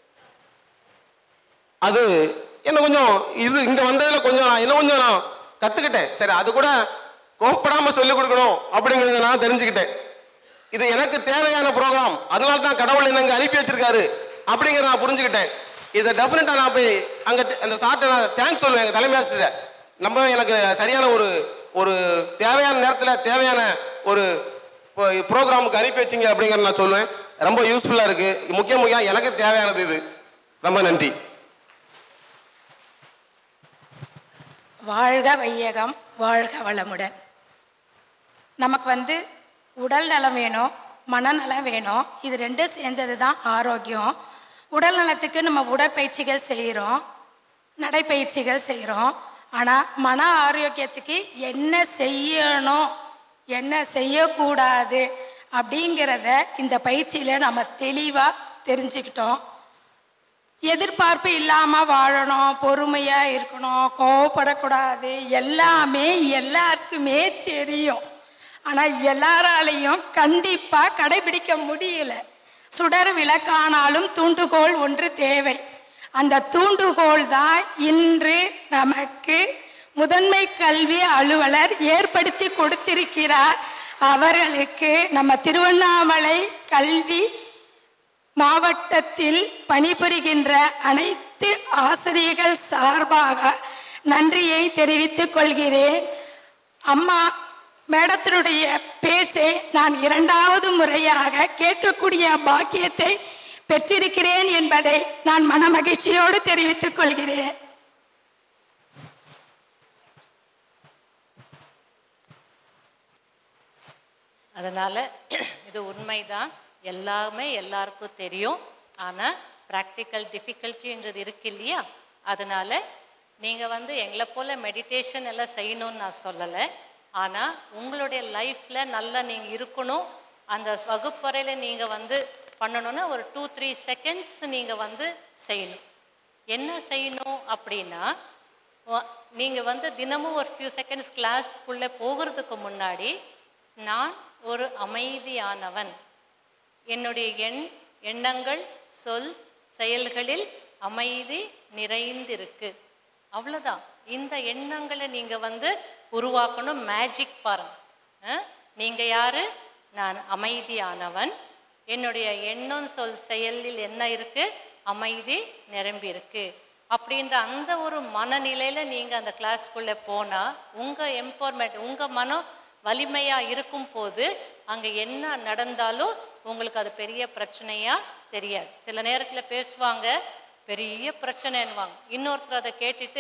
அது என்ன கொஞ்சம் இது இங்க வந்ததுல கொஞ்சம் நான் இன்னும் கொஞ்சம் நான் கத்துக்கிட்டேன் சரி அது கூட கோபப்படாம சொல்லிக் கொடுக்கணும் அப்படிங்கறத நான் தெரிஞ்சுக்கிட்டேன் இது எனக்கு தேவையான ப்ரோக்ராம் அதனால தான் கடவுள் என்ன இங்க அனுப்பி வச்சிருக்காரு அப்படிங்கிறத நான் புரிஞ்சுக்கிட்டேன் இதை டெஃபினட்டா நான் போய் அங்க ட- அந்த சார்ட்ட நான் தேங்க்ஸ் சொல்லுவேன் எங்க தலைமை ஆசிரியர் நம்ம எனக்கு சரியான ஒரு ஒரு தேவையான நேரத்தில் தேவையான ஒரு ப்ரோக்ராமுக்கு அனுப்பி வச்சிங்க அப்படிங்கிறத நான் சொல்லுவேன் ரொம்ப யூஸ்ஃபுல்லாக இருக்கு முக்கிய முக்கியம் எனக்கு தேவையானது இது ரொம்ப நன்றி வாழ்க வையகம் வாழ்க வளமுடன் நமக்கு வந்து உடல் நலம் வேணும் மனநலம் வேணும் இது ரெண்டும் சேர்ந்தது தான் ஆரோக்கியம் உடல் நலத்துக்கு நம்ம உடற்பயிற்சிகள் செய்கிறோம் நடைப்பயிற்சிகள் செய்கிறோம் ஆனால் மன ஆரோக்கியத்துக்கு என்ன செய்யணும் என்ன செய்யக்கூடாது அப்படிங்கிறத இந்த பயிற்சியில் நம்ம தெளிவாக தெரிஞ்சுக்கிட்டோம் எதிர்பார்ப்பு இல்லாமல் வாழணும் பொறுமையாக இருக்கணும் கோவப்படக்கூடாது எல்லாமே எல்லாருக்குமே தெரியும் ஆனால் எல்லாராலையும் கண்டிப்பாக கடைபிடிக்க முடியல சுடர் விளக்கானாலும் தூண்டுகோல் ஒன்று தேவை அந்த தூண்டுகோல் தான் இன்று நமக்கு முதன்மை கல்வி அலுவலர் ஏற்படுத்தி கொடுத்திருக்கிறார் அவர்களுக்கு நம்ம திருவண்ணாமலை கல்வி மாவட்டத்தில் பணிபுரிகின்ற அனைத்து ஆசிரியர்கள் சார்பாக நன்றியை தெரிவித்துக் கொள்கிறேன் அம்மா மேடத்தினுடைய பேச்சை நான் இரண்டாவது முறையாக கேட்கக்கூடிய பாக்கியத்தை பெற்றிருக்கிறேன் என்பதை நான் மனமகிழ்ச்சியோடு தெரிவித்துக் கொள்கிறேன் அதனால் இது உண்மைதான் எல்லாமே எல்லாருக்கும் தெரியும் ஆனால் ப்ராக்டிக்கல் டிஃபிகல்ட்டின்றது இருக்கு இல்லையா அதனால் நீங்கள் வந்து எங்களை போல் மெடிடேஷன் எல்லாம் செய்யணும்னு நான் சொல்லலை ஆனால் உங்களுடைய லைஃப்பில் நல்லா நீங்கள் இருக்கணும் அந்த வகுப்பறையில் நீங்கள் வந்து பண்ணணும்னா ஒரு டூ த்ரீ செகண்ட்ஸ் நீங்கள் வந்து செய்யணும் என்ன செய்யணும் அப்படின்னா நீங்கள் வந்து தினமும் ஒரு ஃபியூ செகண்ட்ஸ் கிளாஸ்க்குள்ளே போகிறதுக்கு முன்னாடி நான் ஒரு அமைதியானவன் என்னுடைய எண் எண்ணங்கள் சொல் செயல்களில் அமைதி நிறைந்திருக்கு அவ்வளோதான் இந்த எண்ணங்களை நீங்கள் வந்து உருவாக்கணும் மேஜிக் பாருங்க நீங்கள் யாரு நான் அமைதியானவன் என்னுடைய எண்ணம் சொல் செயலில் என்ன இருக்கு அமைதி நிரம்பி இருக்கு அப்படின்ற அந்த ஒரு மனநிலையில் நீங்கள் அந்த கிளாஸ்க்குள்ளே போனால் உங்கள் எம்பவர்மெண்ட் உங்கள் மனம் வலிமையாக இருக்கும் போது அங்கே என்ன நடந்தாலும் உங்களுக்கு அது பெரிய பிரச்சனையாக தெரியாது சில நேரத்தில் பேசுவாங்க பெரிய பிரச்சனைன்னுவாங்க இன்னொருத்தர் அதை கேட்டுட்டு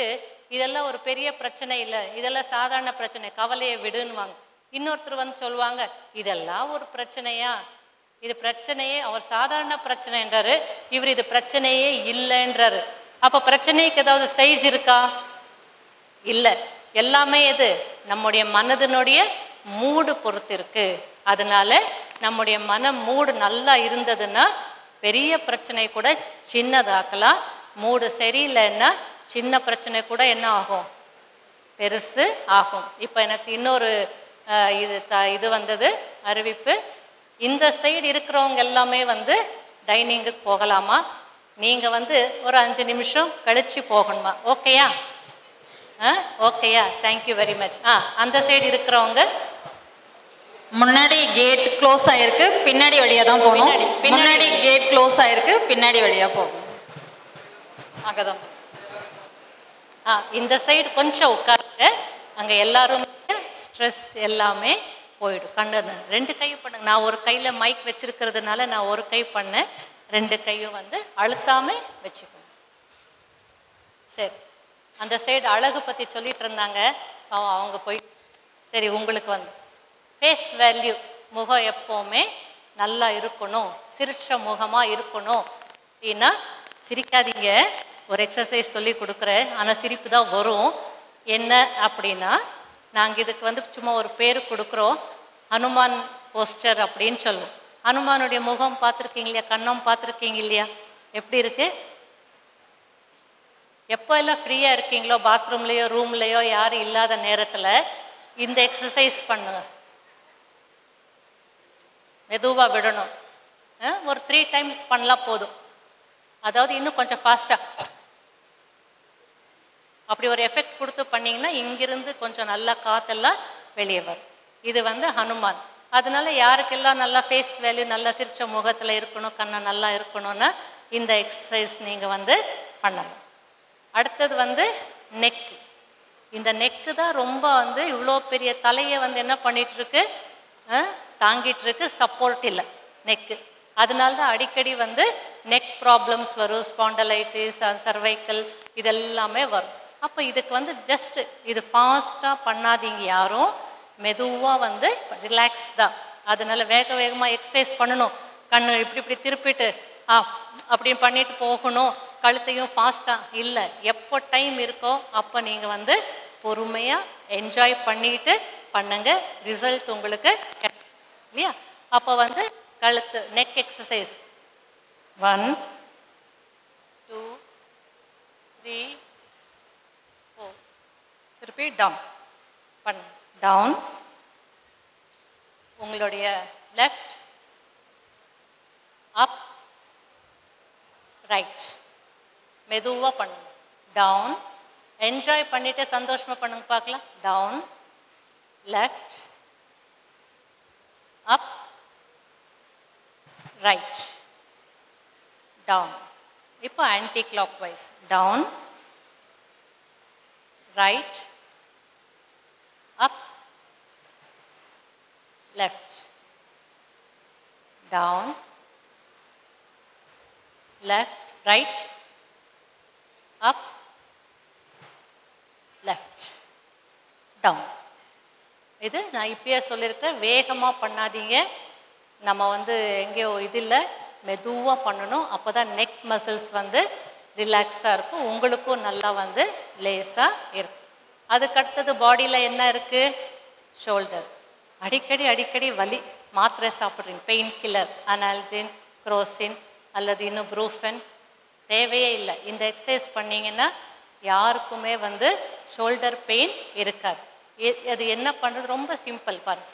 இதெல்லாம் ஒரு பெரிய பிரச்சனை இல்லை இதெல்லாம் சாதாரண பிரச்சனை கவலையை விடுன்னுவாங்க இன்னொருத்தர் வந்து சொல்லுவாங்க இதெல்லாம் ஒரு பிரச்சனையா இது பிரச்சனையே அவர் சாதாரண பிரச்சனைன்றாரு இவர் இது பிரச்சனையே இல்லைன்றாரு அப்போ பிரச்சனைக்கு ஏதாவது சைஸ் இருக்கா இல்லை எல்லாமே எது நம்முடைய மனதினுடைய மூடு பொறுத்து இருக்கு அதனால நம்முடைய மன மூடு நல்லா இருந்ததுன்னா பெரிய பிரச்சனை கூட சின்னதாக்கலாம் மூடு சரியில்லைன்னா சின்ன பிரச்சனை கூட என்ன ஆகும் பெருசு ஆகும் இப்போ எனக்கு இன்னொரு அஹ், இது த இது வந்தது அறிவிப்பு இந்த சைடு இருக்கிறவங்க எல்லாமே வந்து டைனிங்குக்கு போகலாமா நீங்கள் வந்து ஒரு அஞ்சு நிமிஷம் கழிச்சு போகணுமா ஓகேயா ஆ ஓகேயா தேங்க்யூ வெரி மச் ஆ அந்த சைடு இருக்கிறவங்க முன்னாடி கேட் க்ளோஸ் ஆயிருக்கு பின்னாடி வழியா தான் போகணும் பின்னாடி, பின்னாடி. முன்னாடி கேட் க்ளோஸ் ஆயிருக்கு பின்னாடி வழியா போகும் அங்கதான் ஆ இந்த சைடு கொஞ்சம் உட்காருங்க அங்கே எல்லாரும் ஸ்ட்ரெஸ் எல்லாமே போயிடும் கண்ணு ரெண்டு கையும் பண்ணுங்க நான் ஒரு கையில் மைக் வச்சிருக்கிறதுனால நான் ஒரு கை பண்ணேன் ரெண்டு கையும் வந்து அழுத்தாம வச்சுக்கணும் சரி அந்த சைடு அழகு பற்றி சொல்லிட்டு இருந்தாங்க பாவம் அவங்க போய் சரி உங்களுக்கு வந்து ஃபேஸ் வேல்யூ முகம் எப்போவுமே நல்லா இருக்கணும் சிரிச்ச முகமாக இருக்கணும் அப்படின்னா சிரிக்காதீங்க ஒரு எக்ஸசைஸ் சொல்லி கொடுக்குறேன் ஆனால் சிரிப்பு தான் வரும் என்ன அப்படின்னா நாங்கள் இதுக்கு வந்து சும்மா ஒரு பேர் கொடுக்குறோம் ஹனுமான் போஸ்டர் அப்படின்னு சொல்லுவோம் ஹனுமானுடைய முகம் பார்த்துருக்கீங்க இல்லையா கண்ணம் பார்த்துருக்கீங்க இல்லையா எப்படி இருக்குது எப்போ எல்லாம் ஃப்ரீயாக இருக்கீங்களோ பாத்ரூம்லேயோ ரூம்லேயோ யாரும் இல்லாத நேரத்தில் இந்த எக்ஸசைஸ் பண்ணுங்க மெதுவாக விடணும் அஹ், ஒரு த்ரீ டைம்ஸ் பண்ணலாம் போதும் அதாவது இன்னும் கொஞ்சம் ஃபாஸ்ட்டாக அப்படி ஒரு எஃபெக்ட் கொடுத்து பண்ணிங்கன்னா இங்கிருந்து கொஞ்சம் நல்லா காற்றெல்லாம் வெளியே வரும் இது வந்து ஹனுமான் அதனால யாருக்கெல்லாம் நல்லா ஃபேஸ் வேல்யூ நல்லா சிரிச்ச முகத்தில் இருக்கணும் கண்ணை நல்லா இருக்கணும்னா இந்த எக்ஸசைஸ் நீங்கள் வந்து பண்ணலாம் அடுத்தது வந்து நெக் இந்த நெக்கு தான் ரொம்ப வந்து இவ்வளோ பெரிய தலையை வந்து என்ன பண்ணிட்டு இருக்கு அஹ், தாங்கிட்டு இருக்கு சப்போர்ட் இல்லை நெக்கு அதனால தான் அடிக்கடி வந்து நெக் ப்ராப்ளம்ஸ் வரும் ஸ்பாண்டலைட்டிஸ் சர்வைக்கல் இதெல்லாமே வரும் அப்போ இதுக்கு வந்து ஜஸ்ட் இது ஃபாஸ்ட்டாக பண்ணாதீங்க யாரும் மெதுவாக வந்து ரிலாக்ஸ் தான் அதனால வேக வேகமாக எக்ஸசைஸ் பண்ணணும் கண்ணு இப்படி இப்படி திருப்பிட்டு ஆ அப்படின்னு பண்ணிட்டு போகணும் கழுத்தையும் ஃபாஸ்ட்டாக இல்லை எப்போ டைம் இருக்கோ அப்போ நீங்கள் வந்து பொறுமையாக என்ஜாய் பண்ணிட்டு பண்ணுங்க ரிசல்ட் உங்களுக்கு கிடைக்கும். இல்லையா அப்போ வந்து கழுத்து neck exercise one two three four திருப்பி டவுன் பண்ணுங்க டவுன் உங்களுடைய லெஃப்ட் அப் ரைட் மெதுவாக பண்ணுங்க டவுன் என்ஜாய் பண்ணிட்டு சந்தோஷமா பண்ணுங்க பார்க்கலாம் down left up right down இப்போ anticlockwise down right up left down left right up left down இது நான் இப்பயே சொல்லியிருக்கேன் வேகமாக பண்ணாதீங்க நம்ம வந்து எங்கேயோ இது இல்லை மெதுவாக பண்ணணும் அப்போ தான் நெக் மசில்ஸ் வந்து ரிலாக்ஸாக இருக்கும் உங்களுக்கும் நல்லா வந்து லேஸாக இருக்கும் அதுக்கடுத்தது பாடியில் என்ன இருக்குது ஷோல்டர் அடிக்கடி அடிக்கடி வலி மாத்திரை சாப்பிட்றீங்க பெயின் கில்லர் அனால்ஜின் குரோசின் அல்லது இன்னும் ப்ரூஃபன் தேவையே இல்லை இந்த எக்ஸசைஸ் பண்ணீங்கன்னா யாருக்குமே வந்து ஷோல்டர் பெயின் இருக்காது எ- அது என்ன பண்ணுறது ரொம்ப சிம்பிள் பாருங்க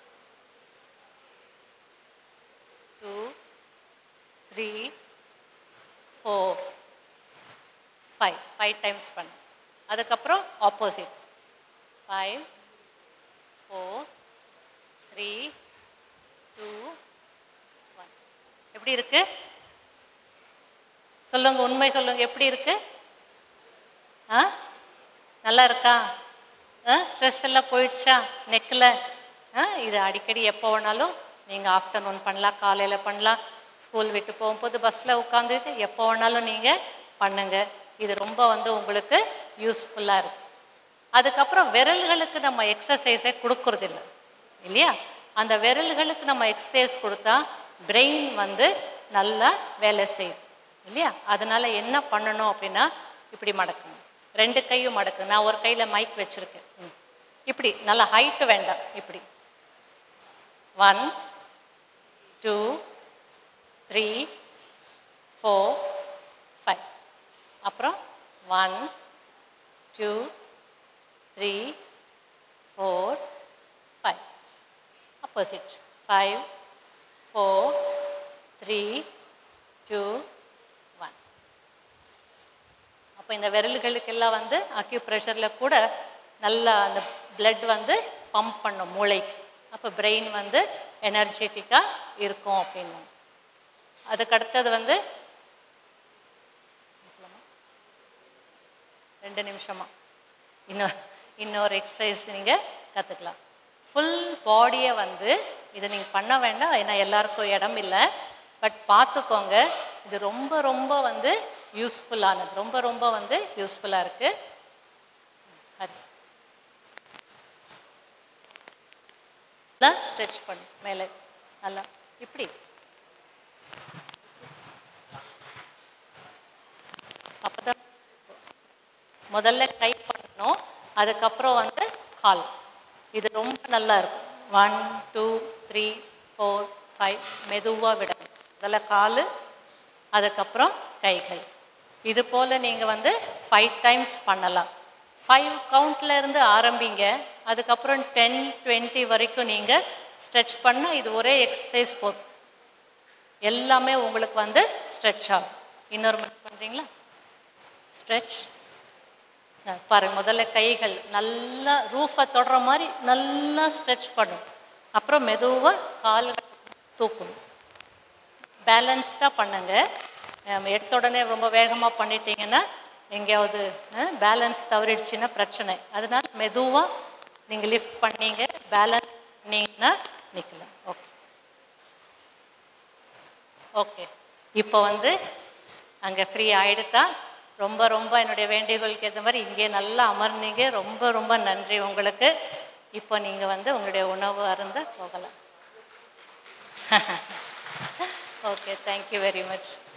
two three four five five times பண்ணு அதுக்கப்புறம் opposite five four three two one எப்படி இருக்கு சொல்லுங்க உண்மை சொல்லுங்க எப்படி இருக்கு ஆ நல்லா இருக்கா ஆ ஸ்ட்ரெஸ் எல்லாம் போயிடுச்சா நெக்கில் ஆ இது அடிக்கடி எப்போ வேணாலும் நீங்கள் ஆஃப்டர்நூன் பண்ணலாம் காலையில் பண்ணலாம் ஸ்கூல் விட்டு போகும்போது பஸ்ஸில் உட்காந்துட்டு எப்போ வேணாலும் நீங்கள் பண்ணுங்க இது ரொம்ப வந்து உங்களுக்கு யூஸ்ஃபுல்லாக இருக்கும் அதுக்கப்புறம் விரல்களுக்கு நம்ம எக்ஸசைஸே கொடுக்கறதில்ல இல்லையா அந்த விரல்களுக்கு நம்ம எக்ஸசைஸ் கொடுத்தா பிரெயின் வந்து நல்லா வேலை செய்யுது இல்லையா அதனால என்ன பண்ணணும் அப்படின்னா இப்படி மடக்கணும் ரெண்டு கையும் மடக்கு நான் ஒரு கையில் மைக் வச்சுருக்கேன் ம். இப்படி நல்லா ஹைட்டு வேண்டாம் இப்படி one two three four five அப்புறம் one two three four five opposite five four three two one அப்போ இந்த விரல்களுக்கெல்லாம் வந்து அக்யூப்ரெஷரில் கூட நல்லா அந்த blood வந்து பம்ப் பண்ணும் மூளைக்கு அப்போ பிரெயின் வந்து எனர்ஜெட்டிக்காக இருக்கும் அப்படின்னு அதுக்கு அடுத்தது வந்து ரெண்டு நிமிஷமா இன்னொரு இன்னொரு எக்ஸசைஸ் நீங்கள் கற்றுக்கலாம் ஃபுல் பாடியை வந்து இதை நீங்கள் பண்ண வேண்டாம் ஏன்னா எல்லாருக்கும் இடம் இல்லை பட் பார்த்துக்கோங்க இது ரொம்ப ரொம்ப வந்து யூஸ்ஃபுல்லானது ரொம்ப ரொம்ப வந்து யூஸ்ஃபுல்லாக இருக்குது நல்லா ஸ்ட்ரெச் பண்ணு மேலே நல்லா இப்படி அப்பதான் முதல்ல கை பண்ணணும் அதுக்கப்புறம் வந்து கால் இது ரொம்ப நல்லா இருக்கும் one two three four five மெதுவாக விடணும் முதல்ல கால் அதுக்கப்புறம் கைகள் இது போல் நீங்கள் வந்து ஃபைவ் டைம்ஸ் பண்ணலாம் ஃபைவ் கவுண்ட்ல இருந்து ஆரம்பிங்க அதுக்கப்புறம் டென் டுவெண்ட்டி வரைக்கும் நீங்கள் ஸ்ட்ரெச் பண்ணால் இது ஒரே எக்ஸசைஸ் போதும் எல்லாமே உங்களுக்கு வந்து ஸ்ட்ரெச் ஆகும் இன்னொரு மினிட் பண்ணுறீங்களா ஸ்ட்ரெச் பாருங்க முதல்ல கைகள் நல்லா ரூஃபை தொடுற மாதிரி நல்லா ஸ்ட்ரெச் பண்ணும் அப்புறம் மெதுவாக கால்கள் தூக்கணும் பேலன்ஸ்டாக பண்ணுங்க அஹ் எடுத்த உடனே ரொம்ப வேகமாக பண்ணிட்டீங்கன்னா எங்கேயாவது பேலன்ஸ் தவறிடுச்சுன்னா பிரச்சனை அதனால மெதுவாக நீங்கள் லிஃப்ட் பண்ணீங்க பேலன்ஸ் பண்ணீங்கன்னா நிற்கலாம் ஓகே ஓகே இப்போ வந்து அங்கே ஃப்ரீ ஆகிடுதா ரொம்ப ரொம்ப என்னுடைய வேண்டுகோளுக்கு ஏற்ற மாதிரி இங்கே நல்லா அமர்ந்தீங்க ரொம்ப ரொம்ப நன்றி உங்களுக்கு இப்போ நீங்கள் வந்து உங்களுடைய உணவு அருந்த போகலாம் ஓகே தேங்க்யூ வெரி மச்